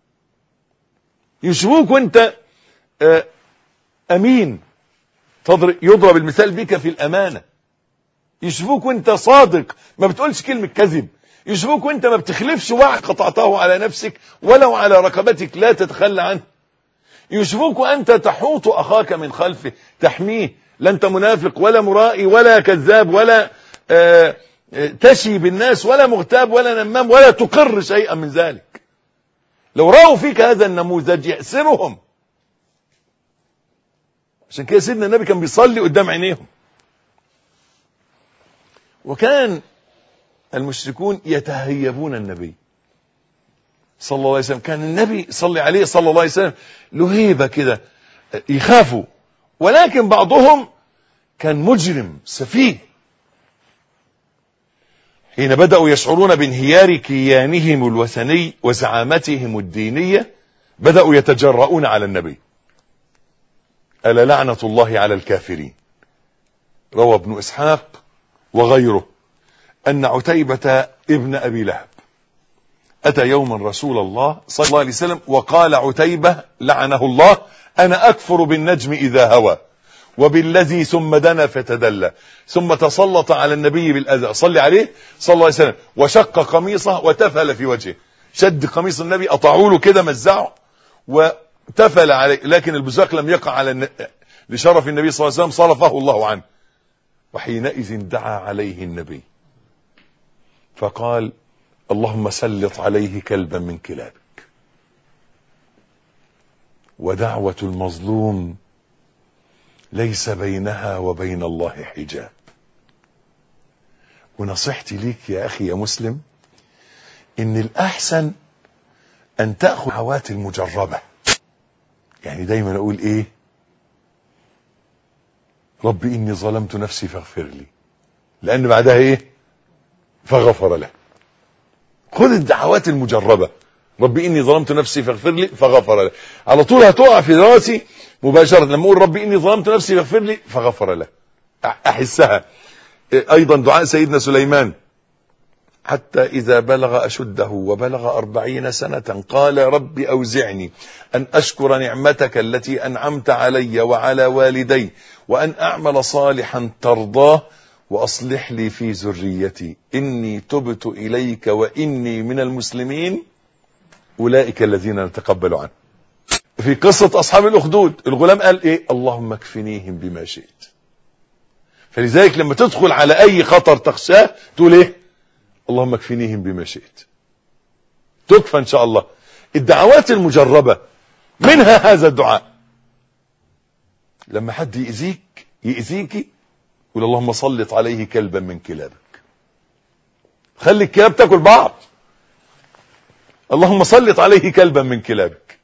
يشوفوك وانت آه امين تضرب يضرب المثال بك في الامانه يشوفوك وانت صادق ما بتقولش كلمه كذب يشوفوك وانت ما بتخلفش وعد قطعته على نفسك ولو على رقبتك لا تتخلى عنه يشوفوك وانت تحوط اخاك من خلفه تحميه لا انت منافق ولا مرائي ولا كذاب ولا آآ تشي بالناس ولا مغتاب ولا نمام ولا تقر شيئا من ذلك لو رأوا فيك هذا النموذج يأسرهم عشان كده سيدنا النبي كان بيصلي قدام عينيهم وكان المشركون يتهيبون النبي صلى الله عليه وسلم كان النبي صلى عليه صلى الله عليه وسلم له هيبة كده يخافوا ولكن بعضهم كان مجرم سفيه حين بدأوا يشعرون بانهيار كيانهم الوثني وزعامتهم الدينية بدأوا يتجرؤون على النبي ألا لعنة الله على الكافرين روى ابن إسحاق وغيره أن عتيبة ابن أبي لهب أتى يوما رسول الله صلى الله عليه وسلم وقال عتيبة لعنه الله أنا أكفر بالنجم إذا هوى وبالذي ثم دنا فتدلى ثم تسلط على النبي بالأذى صلي عليه صلى الله عليه وسلم وشق قميصه وتفل في وجهه شد قميص النبي قطعوا له كده مزعه وتفل عليه لكن البزاق لم يقع على الن... لشرف النبي صلى الله عليه وسلم صرفه الله عنه وحينئذ دعا عليه النبي فقال اللهم سلط عليه كلبا من كلابك ودعوة المظلوم ليس بينها وبين الله حجاب ونصيحتي ليك يا أخي يا مسلم إن الأحسن أن تأخذ الدعوات المجربة يعني دايما أقول إيه ربي إني ظلمت نفسي فاغفر لي لأن بعدها إيه فغفر له خذ الدعوات المجربة ربي إني ظلمت نفسي فاغفر لي فغفر له على طول هتقع في راسي مباشرة لما أقول ربي إني ظلمت نفسي فاغفر لي فغفر له أحسها أيضا دعاء سيدنا سليمان حتى إذا بلغ أشده وبلغ أربعين سنة قال رب أوزعني أن أشكر نعمتك التي أنعمت علي وعلى والدي وأن أعمل صالحا ترضاه وأصلح لي في ذريتي إني تبت إليك وإني من المسلمين أولئك الذين نتقبل عنه في قصة أصحاب الأخدود الغلام قال إيه اللهم اكفنيهم بما شئت فلذلك لما تدخل على أي خطر تخشاه تقول إيه اللهم اكفنيهم بما شئت تكفى إن شاء الله الدعوات المجربة منها هذا الدعاء لما حد يأذيك يأذيك قول اللهم سلط عليه كلبا من كلابك خلي الكلاب تاكل بعض اللهم سلط عليه كلبا من كلابك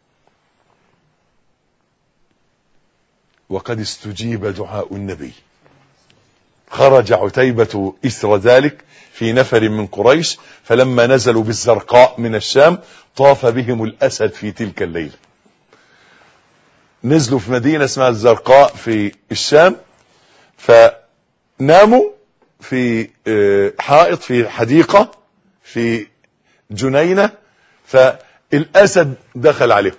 وقد استجيب دعاء النبي خرج عتيبة إثر ذلك في نفر من قريش فلما نزلوا بالزرقاء من الشام طاف بهم الأسد في تلك الليلة نزلوا في مدينة اسمها الزرقاء في الشام فناموا في حائط في حديقة في جنينة فالأسد دخل عليه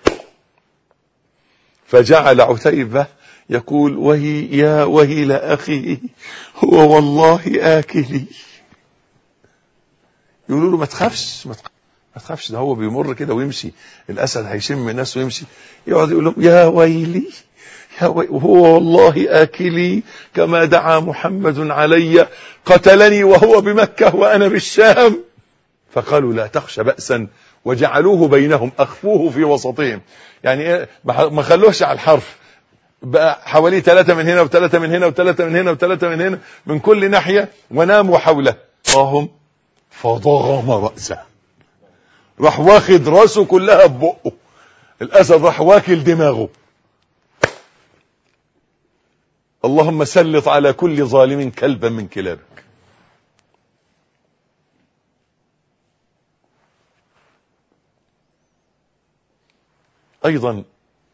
فجعل عتيبة يقول وهي يا ويل أخي هو والله آكلي يقولوا له ما تخافش ما تخافش ده هو بيمر كده ويمشي الأسد هيشم الناس ويمشي يقعد يقول لهم يا ويلي يا وي وهو والله آكلي كما دعا محمد علي قتلني وهو بمكة وأنا بالشام فقالوا لا تخشى بأسا وجعلوه بينهم أخفوه في وسطهم يعني إيه ما خلوهش على الحرف بقى حوالي ثلاثة من هنا وثلاثة من هنا وثلاثة من هنا وثلاثة من هنا من كل ناحية وناموا حوله فهم فضغم رأسه راح واخد راسه كلها ببقه الأسد راح واكل دماغه اللهم سلط على كل ظالم كلبا من كلابك أيضا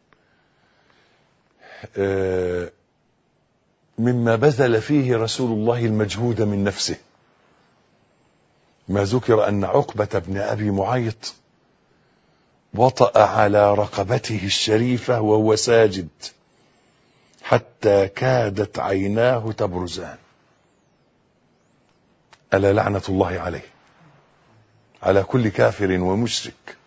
مما بذل فيه رسول الله المجهود من نفسه ما ذكر أن عقبة بن أبي معيط وطأ على رقبته الشريفة وهو ساجد حتى كادت عيناه تبرزان ألا لعنة الله عليه على كل كافر ومشرك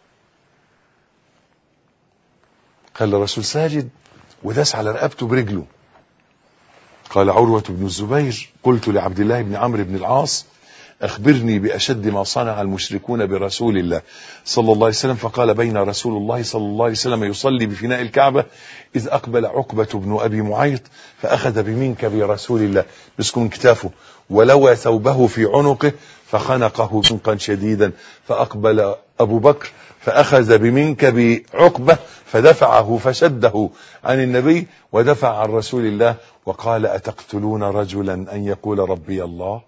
قال الرسول ساجد وداس على رقبته برجله قال عروة بن الزبير قلت لعبد الله بن عمرو بن العاص أخبرني بأشد ما صنع المشركون برسول الله صلى الله عليه وسلم فقال بين رسول الله صلى الله عليه وسلم يصلي بفناء الكعبة إذ أقبل عقبة بن أبي معيط فأخذ بمنكب رسول الله مسكه من كتافه ولوى ثوبه في عنقه فخنقه خنقا شديدا فأقبل أبو بكر فأخذ بمنكب عقبة فدفعه فشده عن النبي ودفع عن رسول الله وقال أتقتلون رجلا أن يقول ربي الله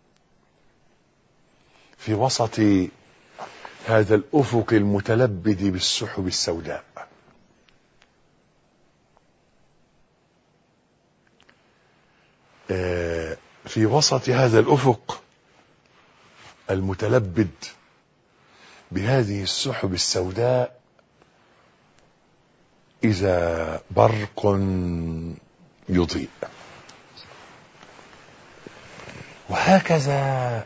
في وسط هذا الأفق المتلبد بالسحب السوداء آه، في وسط هذا الأفق المتلبد بهذه السحب السوداء إذا برق يضيء وهكذا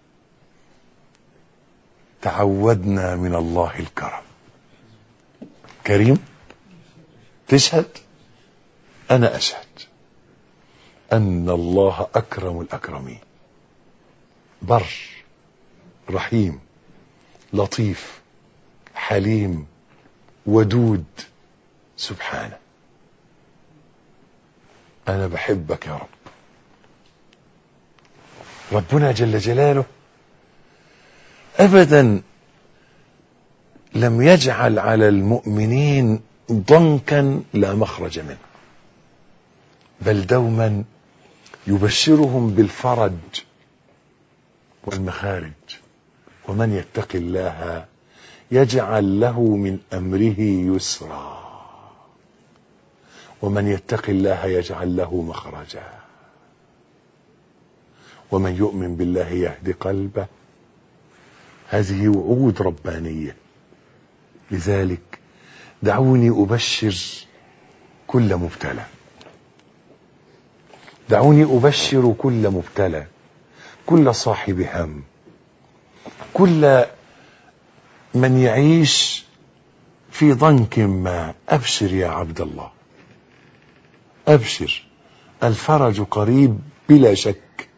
تعودنا من الله الكرم كريم تشهد أنا أشهد أن الله أكرم الأكرمين بر رحيم لطيف حليم ودود سبحانه أنا بحبك يا رب ربنا جل جلاله أبدا لم يجعل على المؤمنين ضنكا لا مخرج منه بل دوما يبشرهم بالفرج والمخارج ومن يتق الله يجعل له من امره يسرا ومن يتق الله يجعل له مخرجا ومن يؤمن بالله يهد قلبه هذه وعود ربانيه لذلك دعوني ابشر كل مبتلى دعوني ابشر كل مبتلى كل صاحب هم كل من يعيش في ضنك ما ابشر يا عبد الله ابشر الفرج قريب بلا شك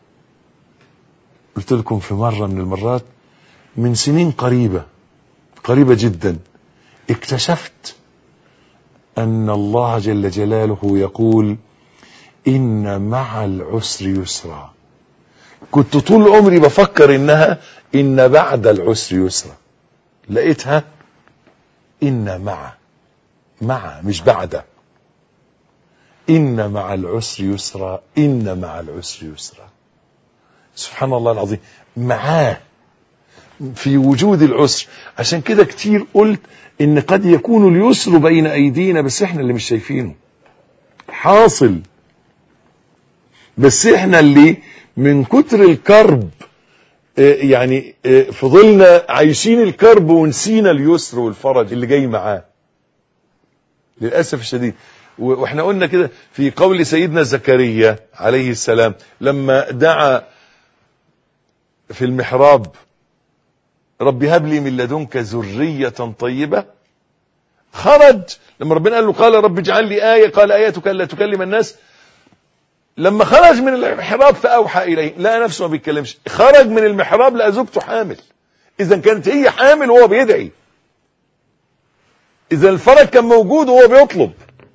قلت لكم في مره من المرات من سنين قريبه قريبه جدا اكتشفت ان الله جل جلاله يقول ان مع العسر يسرا كنت طول عمري بفكر انها ان بعد العسر يسرا لقيتها ان مع مع مش بعد ان مع العسر يسرا ان مع العسر يسرا سبحان الله العظيم معاه في وجود العسر عشان كده كتير قلت ان قد يكون اليسر بين ايدينا بس احنا اللي مش شايفينه حاصل بس احنا اللي من كتر الكرب آه، يعني آه، فضلنا عايشين الكرب ونسينا اليسر والفرج اللي جاي معاه للاسف الشديد و- واحنا قلنا كده في قول سيدنا زكريا عليه السلام لما دعا في المحراب رب هب لي من لدنك ذرية طيبة خرج لما ربنا قال له قال رب اجعل لي آية قال آيتك ألا تكلم الناس لما خرج من المحراب فأوحى إليه لقى نفسه ما بيتكلمش خرج من المحراب لقى زوجته حامل إذا كانت هي حامل وهو بيدعي إذا الفرج كان موجود وهو بيطلب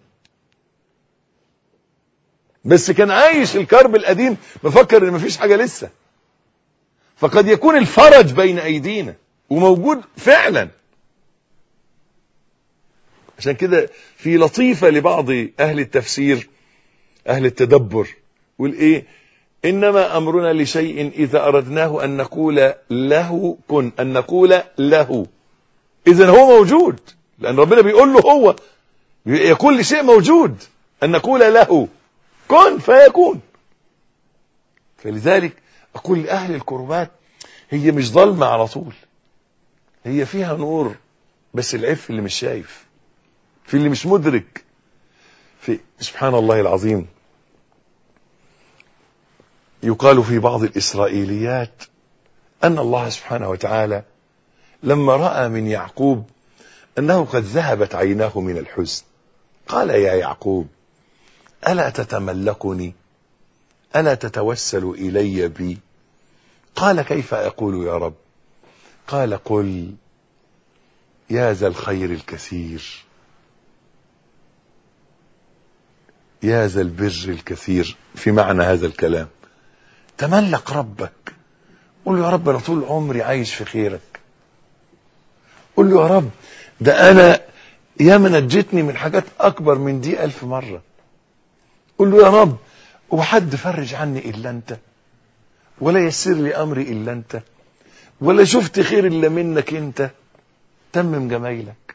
بس كان عايش الكرب القديم مفكر ان مفيش حاجة لسه فقد يكون الفرج بين ايدينا وموجود فعلا عشان كده في لطيفة لبعض اهل التفسير اهل التدبر يقول ايه انما امرنا لشيء اذا اردناه ان نقول له كن ان نقول له اذا هو موجود لان ربنا بيقول له هو يقول لشيء موجود ان نقول له كن فيكون فلذلك اقول لاهل الكربات هي مش ظلمه على طول هي فيها نور بس العيب في اللي مش شايف في اللي مش مدرك في سبحان الله العظيم يقال في بعض الاسرائيليات ان الله سبحانه وتعالى لما راى من يعقوب انه قد ذهبت عيناه من الحزن قال يا يعقوب الا تتملكني الا تتوسل الي بي قال كيف أقول يا رب قال قل يا ذا الخير الكثير يا ذا البر الكثير في معنى هذا الكلام تملك ربك قل له يا رب انا طول عمري عايش في خيرك قل له يا رب ده انا يا ما نجتني من حاجات اكبر من دي الف مرة قل له يا رب وحد فرج عني الا انت ولا يسر لي امري الا انت ولا شفت خير الا منك انت تمم جمايلك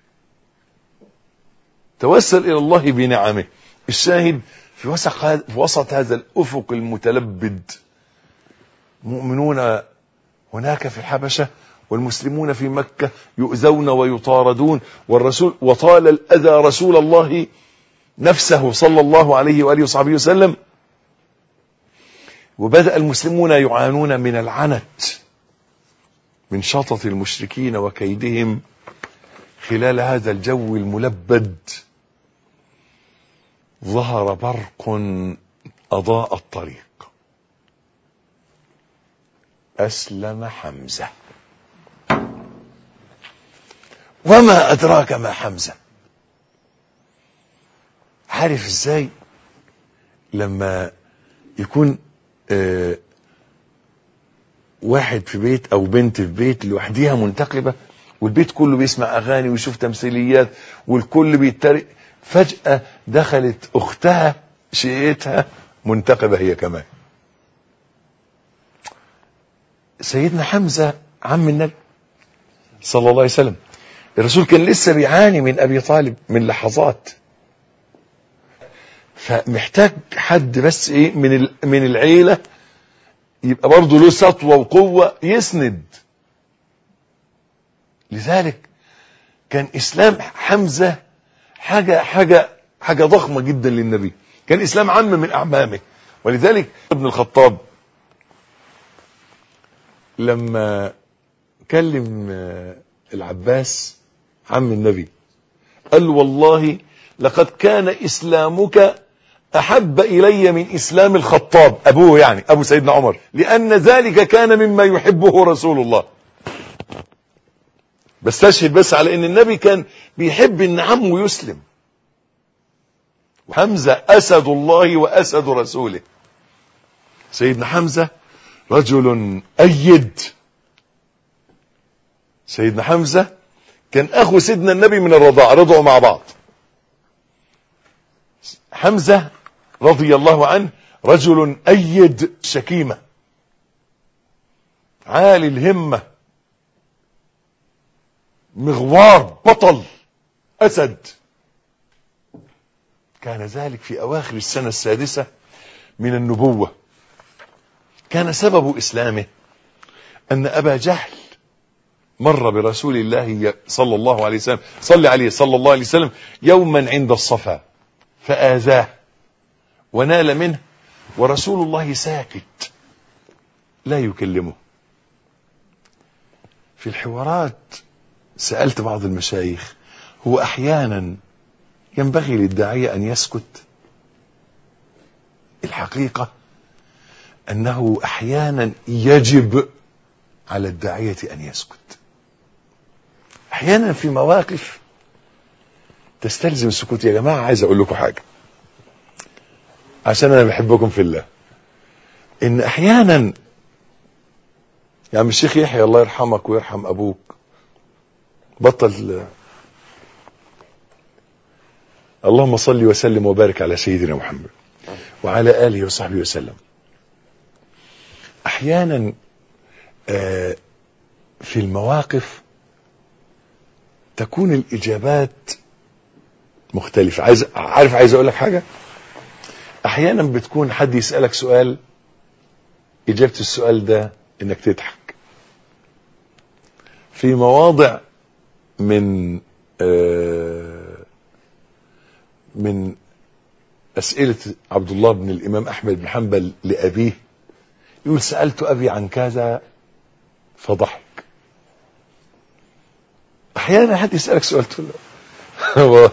توسل الى الله بنعمه الشاهد في وسط في وسط هذا الافق المتلبد مؤمنون هناك في الحبشه والمسلمون في مكه يؤذون ويطاردون والرسول وطال الاذى رسول الله نفسه صلى الله عليه واله وصحبه وسلم وبدا المسلمون يعانون من العنت من شطط المشركين وكيدهم خلال هذا الجو الملبد ظهر برق أضاء الطريق أسلم حمزة وما أدراك ما حمزة عارف ازاي لما يكون آه واحد في بيت او بنت في بيت لوحديها منتقبة والبيت كله بيسمع اغاني ويشوف تمثيليات والكل بيتريق فجأة دخلت اختها شقيتها منتقبة هي كمان سيدنا حمزة عم النبي صلى الله عليه وسلم الرسول كان لسه بيعاني من ابي طالب من لحظات فمحتاج حد بس ايه من من العيله يبقى برضه له سطوه وقوه يسند لذلك كان اسلام حمزه حاجه حاجه حاجه ضخمه جدا للنبي كان اسلام عم من اعمامه ولذلك ابن الخطاب لما كلم العباس عم النبي قال والله لقد كان اسلامك احب الي من اسلام الخطاب ابوه يعني ابو سيدنا عمر لان ذلك كان مما يحبه رسول الله بستشهد بس على ان النبي كان بيحب ان عمه يسلم حمزة اسد الله واسد رسوله سيدنا حمزة رجل ايد سيدنا حمزة كان اخو سيدنا النبي من الرضاعة رضعوا مع بعض حمزة رضي الله عنه رجل أيد شكيمة عالي الهمة مغوار بطل أسد كان ذلك في أواخر السنة السادسة من النبوة كان سبب إسلامه أن أبا جهل مر برسول الله صلى الله عليه وسلم صلى عليه صلى الله عليه وسلم يوما عند الصفا فآذاه ونال منه ورسول الله ساكت لا يكلمه في الحوارات سألت بعض المشايخ هو أحيانا ينبغي للداعية أن يسكت الحقيقة أنه أحيانا يجب على الداعية أن يسكت أحيانا في مواقف تستلزم السكوت يا جماعة عايز أقول لكم حاجة عشان أنا بحبكم في الله إن أحيانا يا عم الشيخ يحيى الله يرحمك ويرحم أبوك بطل اللهم صل وسلم وبارك على سيدنا محمد وعلى آله وصحبه وسلم أحيانا آه في المواقف تكون الإجابات مختلفة عايز عارف عايز أقول لك حاجة أحيانا بتكون حد يسألك سؤال إجابة السؤال ده إنك تضحك في مواضع من آه من أسئلة عبد الله بن الإمام أحمد بن حنبل لأبيه يقول سألت أبي عن كذا فضحك أحيانا حد يسألك سؤال تقول له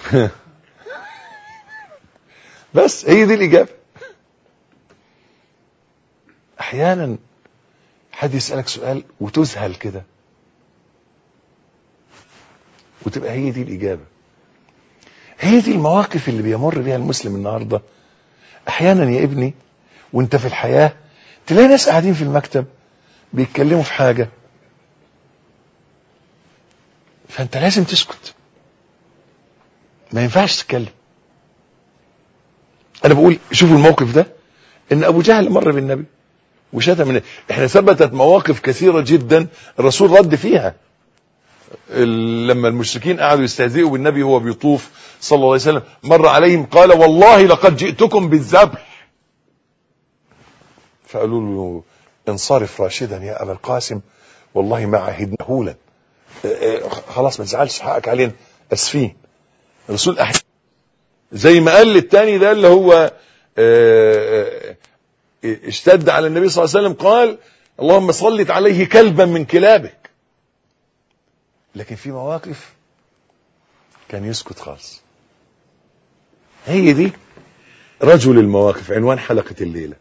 بس هي دي الإجابة احيانا حد يسالك سؤال وتذهل كده وتبقى هي دي الاجابه هي دي المواقف اللي بيمر بيها المسلم النهارده احيانا يا ابني وانت في الحياه تلاقي ناس قاعدين في المكتب بيتكلموا في حاجه فانت لازم تسكت ما ينفعش تتكلم انا بقول شوفوا الموقف ده ان ابو جهل مر بالنبي وشتم النبي احنا ثبتت مواقف كثيره جدا الرسول رد فيها ال- لما المشركين قعدوا يستهزئوا بالنبي وهو بيطوف صلى الله عليه وسلم مر عليهم قال والله لقد جئتكم بالذبح فقالوا له انصرف راشدا يا ابا القاسم والله ما عهدنا هولا اه، اه، خلاص ما تزعلش حقك علينا اسفين الرسول أحد زي ما قال للتاني ده اللي هو اه، اه، اشتد على النبي صلى الله عليه وسلم قال اللهم صلت عليه كلبا من كلابك لكن في مواقف كان يسكت خالص هي دي رجل المواقف عنوان حلقة الليلة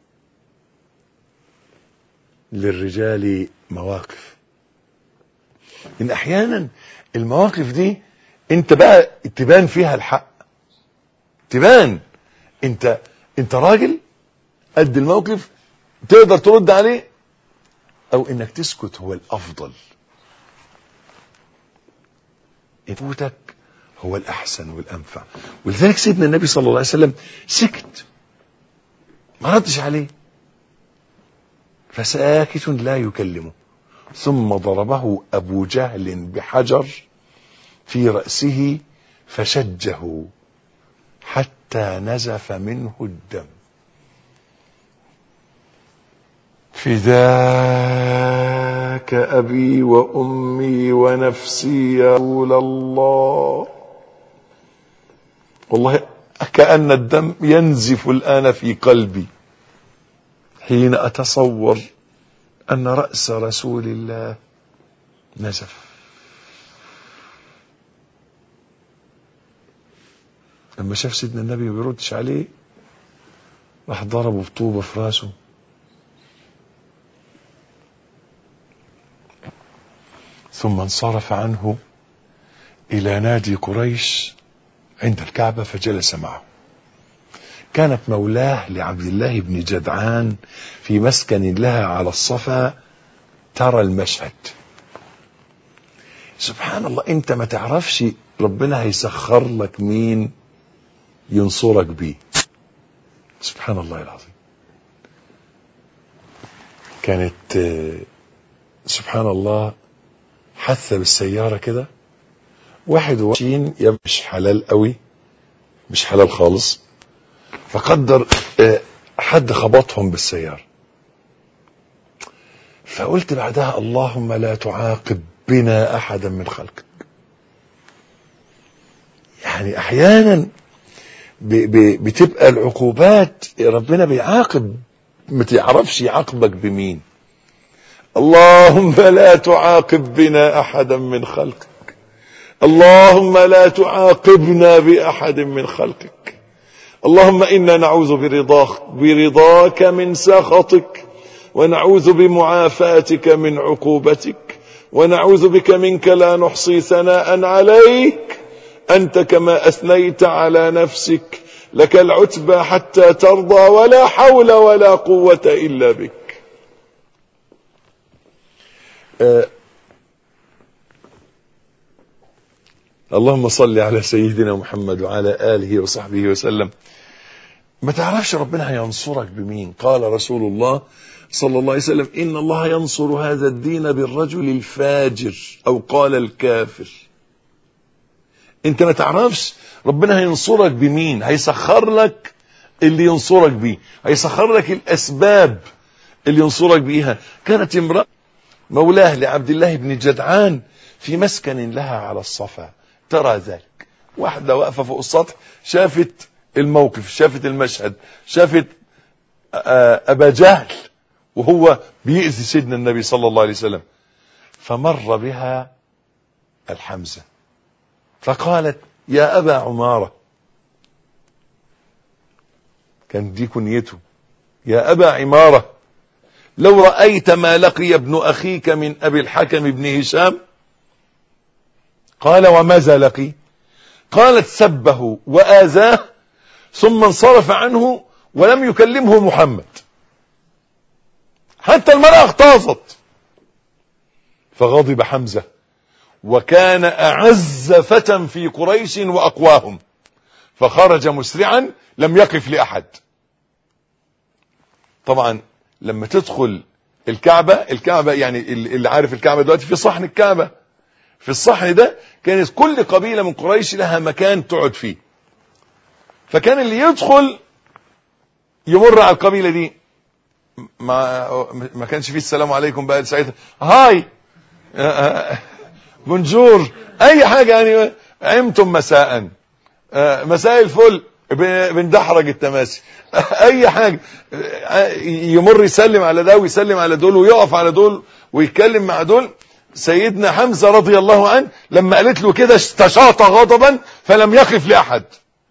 للرجال مواقف ان احيانا المواقف دي انت بقى تبان فيها الحق تبان انت انت راجل قد الموقف تقدر ترد عليه او انك تسكت هو الافضل يفوتك هو الاحسن والانفع ولذلك سيدنا النبي صلى الله عليه وسلم سكت ما ردش عليه فساكت لا يكلمه ثم ضربه ابو جهل بحجر في راسه فشجه حتى نزف منه الدم فداك أبي وأمي ونفسي يا رسول الله والله كأن الدم ينزف الآن في قلبي حين أتصور أن رأس رسول الله نزف لما شاف سيدنا النبي ما بيردش عليه راح ضربه بطوبة في راسه ثم انصرف عنه إلى نادي قريش عند الكعبة فجلس معه كانت مولاه لعبد الله بن جدعان في مسكن لها على الصفا ترى المشهد سبحان الله انت ما تعرفش ربنا هيسخر لك مين ينصرك بيه سبحان الله العظيم كانت آه، سبحان الله حث بالسيارة كده واحد وعشرين يا مش حلال قوي مش حلال خالص فقدر آه، حد خبطهم بالسيارة فقلت بعدها اللهم لا تعاقب بنا أحدا من خلقك يعني أحيانا ب ب بتبقى العقوبات ربنا بيعاقب ما تعرفش يعاقبك بمين اللهم لا تعاقب بنا احدا من خلقك اللهم لا تعاقبنا باحد من خلقك اللهم انا نعوذ برضاك برضاك من سخطك ونعوذ بمعافاتك من عقوبتك ونعوذ بك منك لا نحصي ثناء عليك انت كما اثنيت على نفسك لك العتبى حتى ترضى ولا حول ولا قوه الا بك آه، اللهم صل على سيدنا محمد وعلى آله وصحبه وسلم ما تعرفش ربنا هينصرك بمين قال رسول الله صلى الله عليه وسلم إن الله ينصر هذا الدين بالرجل الفاجر أو قال الكافر انت ما تعرفش ربنا هينصرك بمين هيسخر لك اللي ينصرك بيه هيسخر لك الأسباب اللي ينصرك بيها كانت امرأة مولاه لعبد الله بن جدعان في مسكن لها على الصفا ترى ذلك واحدة واقفة فوق السطح شافت الموقف شافت المشهد شافت آه، أبا جهل وهو بيأذي سيدنا النبي صلى الله عليه وسلم فمر بها الحمزة فقالت يا أبا عمارة كان دي كنيته يا أبا عمارة لو رأيت ما لقي ابن أخيك من أبي الحكم بن هشام قال وماذا لقي قالت سبه وآذاه ثم انصرف عنه ولم يكلمه محمد حتى المرأة اغتاظت فغضب حمزة وكان أعز فتى في قريش وأقواهم فخرج مسرعا لم يقف لأحد طبعا لما تدخل الكعبة الكعبة يعني اللي عارف الكعبة دلوقتي في صحن الكعبة في الصحن ده كانت كل قبيلة من قريش لها مكان تقعد فيه فكان اللي يدخل يمر على القبيلة دي ما ما كانش فيه السلام عليكم بقى ساعتها هاي بونجور اي حاجة يعني عمتم مساء مساء الفل بندحرج التماسي اي حاجة يمر يسلم على ده ويسلم على دول ويقف على دول ويتكلم مع دول سيدنا حمزة رضي الله عنه لما قالت له كده استشاط غضبا فلم يقف لأحد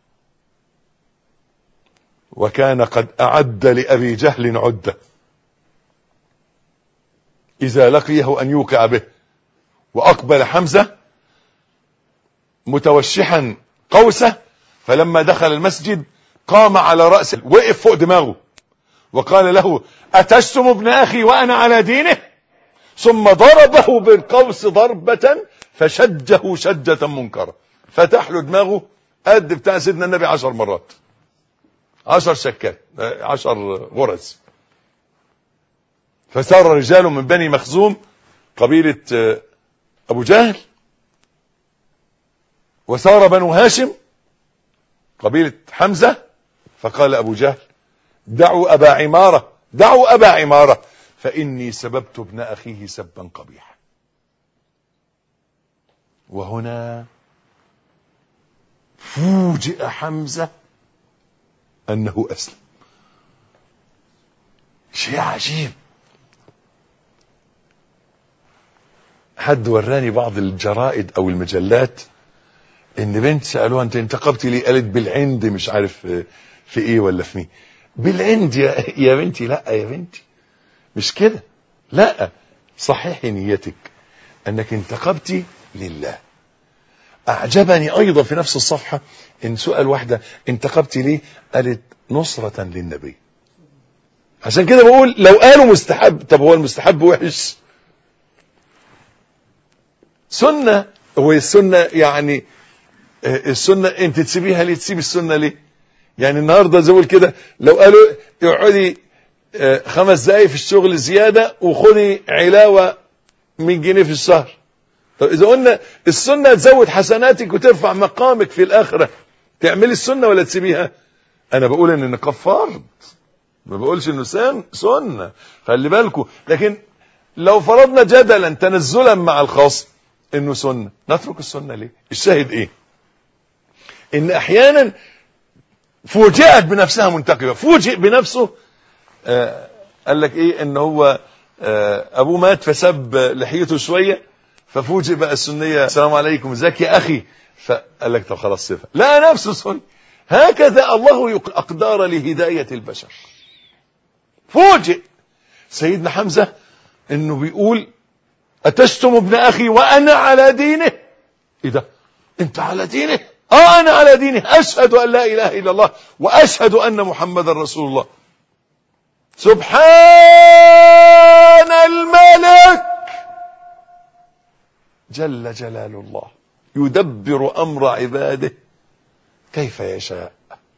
وكان قد أعد لأبي جهل عدة إذا لقيه أن يوقع به وأقبل حمزة متوشحا قوسه فلما دخل المسجد قام على رأسه وقف فوق دماغه وقال له أتشتم ابن أخي وأنا على دينه ثم ضربه بالقوس ضربة فشجه شجة منكرة فتح له دماغه قد بتاع سيدنا النبي عشر مرات عشر شكات عشر غرز فسار رجال من بني مخزوم قبيلة أبو جهل وسار بنو هاشم قبيلة حمزة فقال أبو جهل دعوا أبا عمارة دعوا أبا عمارة فإني سببت ابن أخيه سبا قبيحا وهنا فوجئ حمزة أنه أسلم شيء عجيب حد وراني بعض الجرائد أو المجلات ان بنت سألوها انت انتقبتي ليه قالت بالعند مش عارف في ايه ولا في مين بالعند يا, يا بنتي لا يا بنتي مش كده لا صححي نيتك انك انتقبتي لله اعجبني ايضا في نفس الصفحة ان سؤال واحدة انتقبتي ليه قالت نصرة للنبي عشان كده بقول لو قالوا مستحب طب هو المستحب وحش سنة هو السنة يعني السنة انت تسيبيها ليه تسيب السنة ليه يعني النهاردة زي كده لو قالوا اقعدي خمس دقايق في الشغل زيادة وخدي علاوة 100 جنيه في الشهر طب اذا قلنا السنة تزود حسناتك وترفع مقامك في الاخرة تعملي السنة ولا تسيبيها انا بقول ان النقاب فرض ما بقولش انه سن سنة خلي بالكم لكن لو فرضنا جدلا تنزلا مع الخاص انه سنة نترك السنة ليه الشاهد ايه ان احيانا فوجئت بنفسها منتقبة فوجئ بنفسه آه قال لك ايه ان هو آه ابوه مات فسب لحيته شوية ففوجئ بقى السنية السلام عليكم ازيك يا اخي فقال لك طب خلاص صفة لا نفسه سن هكذا الله اقدار لهداية البشر فوجئ سيدنا حمزة انه بيقول اتشتم ابن اخي وانا على دينه ايه ده انت على دينه اه انا على دينه اشهد ان لا اله الا الله واشهد ان محمدا رسول الله سبحان الملك جل جلال الله يدبر امر عباده كيف يشاء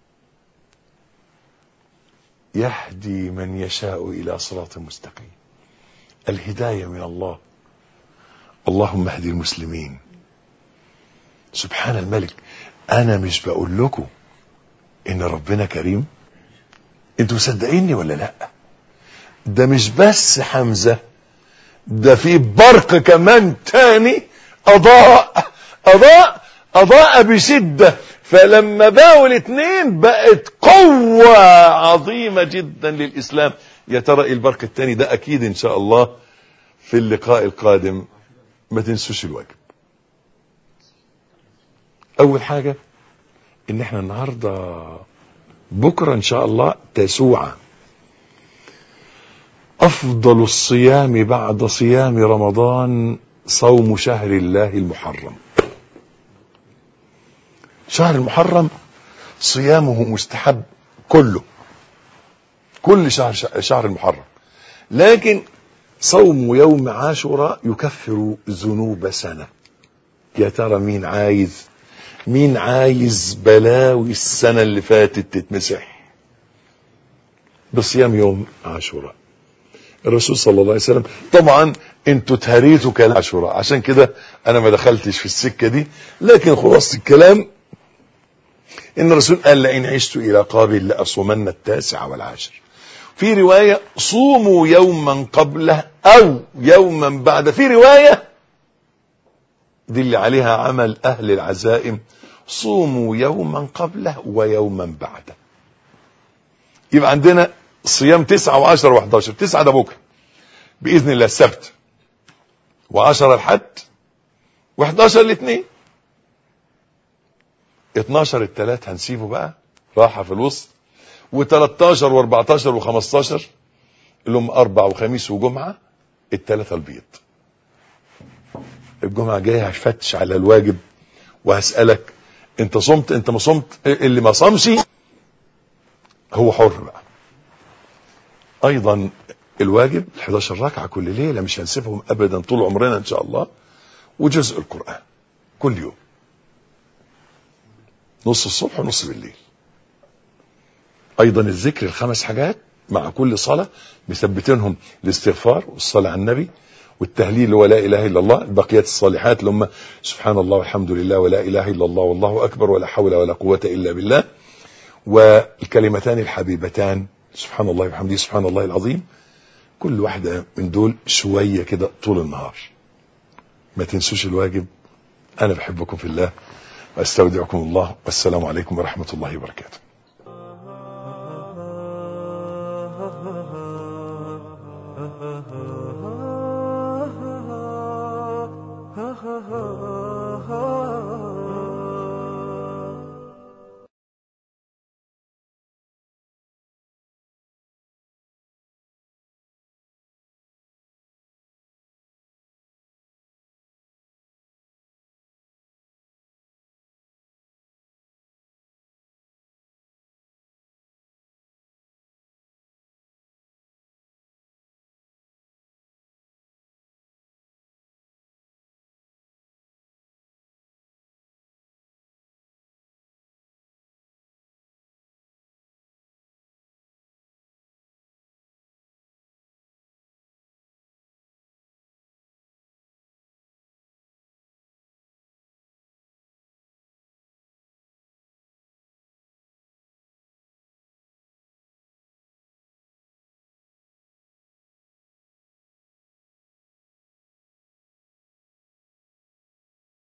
يهدي من يشاء الى صراط مستقيم الهدايه من الله اللهم اهد المسلمين سبحان الملك انا مش بقول لكم ان ربنا كريم انتوا مصدقيني ولا لا ده مش بس حمزة ده في برق كمان تاني اضاء اضاء اضاء بشدة فلما باقوا الاثنين بقت قوة عظيمة جدا للاسلام يا ترى ايه البرق التاني ده اكيد ان شاء الله في اللقاء القادم ما تنسوش الواجب اول حاجة ان احنا النهاردة بكرة ان شاء الله تسوعة أفضل الصيام بعد صيام رمضان صوم شهر الله المحرم شهر المحرم صيامه مستحب كله كل شهر شهر المحرم لكن صوم يوم عاشوراء يكفر ذنوب سنة يا ترى مين عايز مين عايز بلاوي السنة اللي فاتت تتمسح بصيام يوم عاشوراء الرسول صلى الله عليه وسلم طبعا انتوا تهريتوا كلام عاشوراء عشان كده انا ما دخلتش في السكة دي لكن خلاصة الكلام ان الرسول قال لئن عشت الى قابل لاصومن التاسع والعاشر في رواية صوموا يوما قبله او يوما بعد في رواية دي اللي عليها عمل اهل العزائم صوموا يوما قبله ويوما بعده يبقى عندنا صيام تسعة وعشرة وحداشر تسعة ده بكرة بإذن الله السبت وعشرة الحد وحداشر الاثنين اتناشر التلات هنسيبه بقى راحة في الوسط و13 و14 و15 اللي هم أربع وخميس وجمعة التلاتة البيض الجمعة جاية هفتش على الواجب وهسألك انت صمت انت ما صمت اللي ما صامش هو حر بقى ايضا الواجب ال 11 ركعه كل ليله مش هنسيبهم ابدا طول عمرنا ان شاء الله وجزء القران كل يوم نص الصبح ونص بالليل ايضا الذكر الخمس حاجات مع كل صلاه مثبتينهم الاستغفار والصلاه على النبي والتهليل اللي هو لا اله الا الله البقيات الصالحات اللي هم سبحان الله والحمد لله ولا اله الا الله والله اكبر ولا حول ولا قوه الا بالله والكلمتان الحبيبتان سبحان الله وبحمده سبحان الله العظيم كل واحدة من دول شوية كده طول النهار ما تنسوش الواجب أنا بحبكم في الله وأستودعكم الله والسلام عليكم ورحمة الله وبركاته ha ha ha ha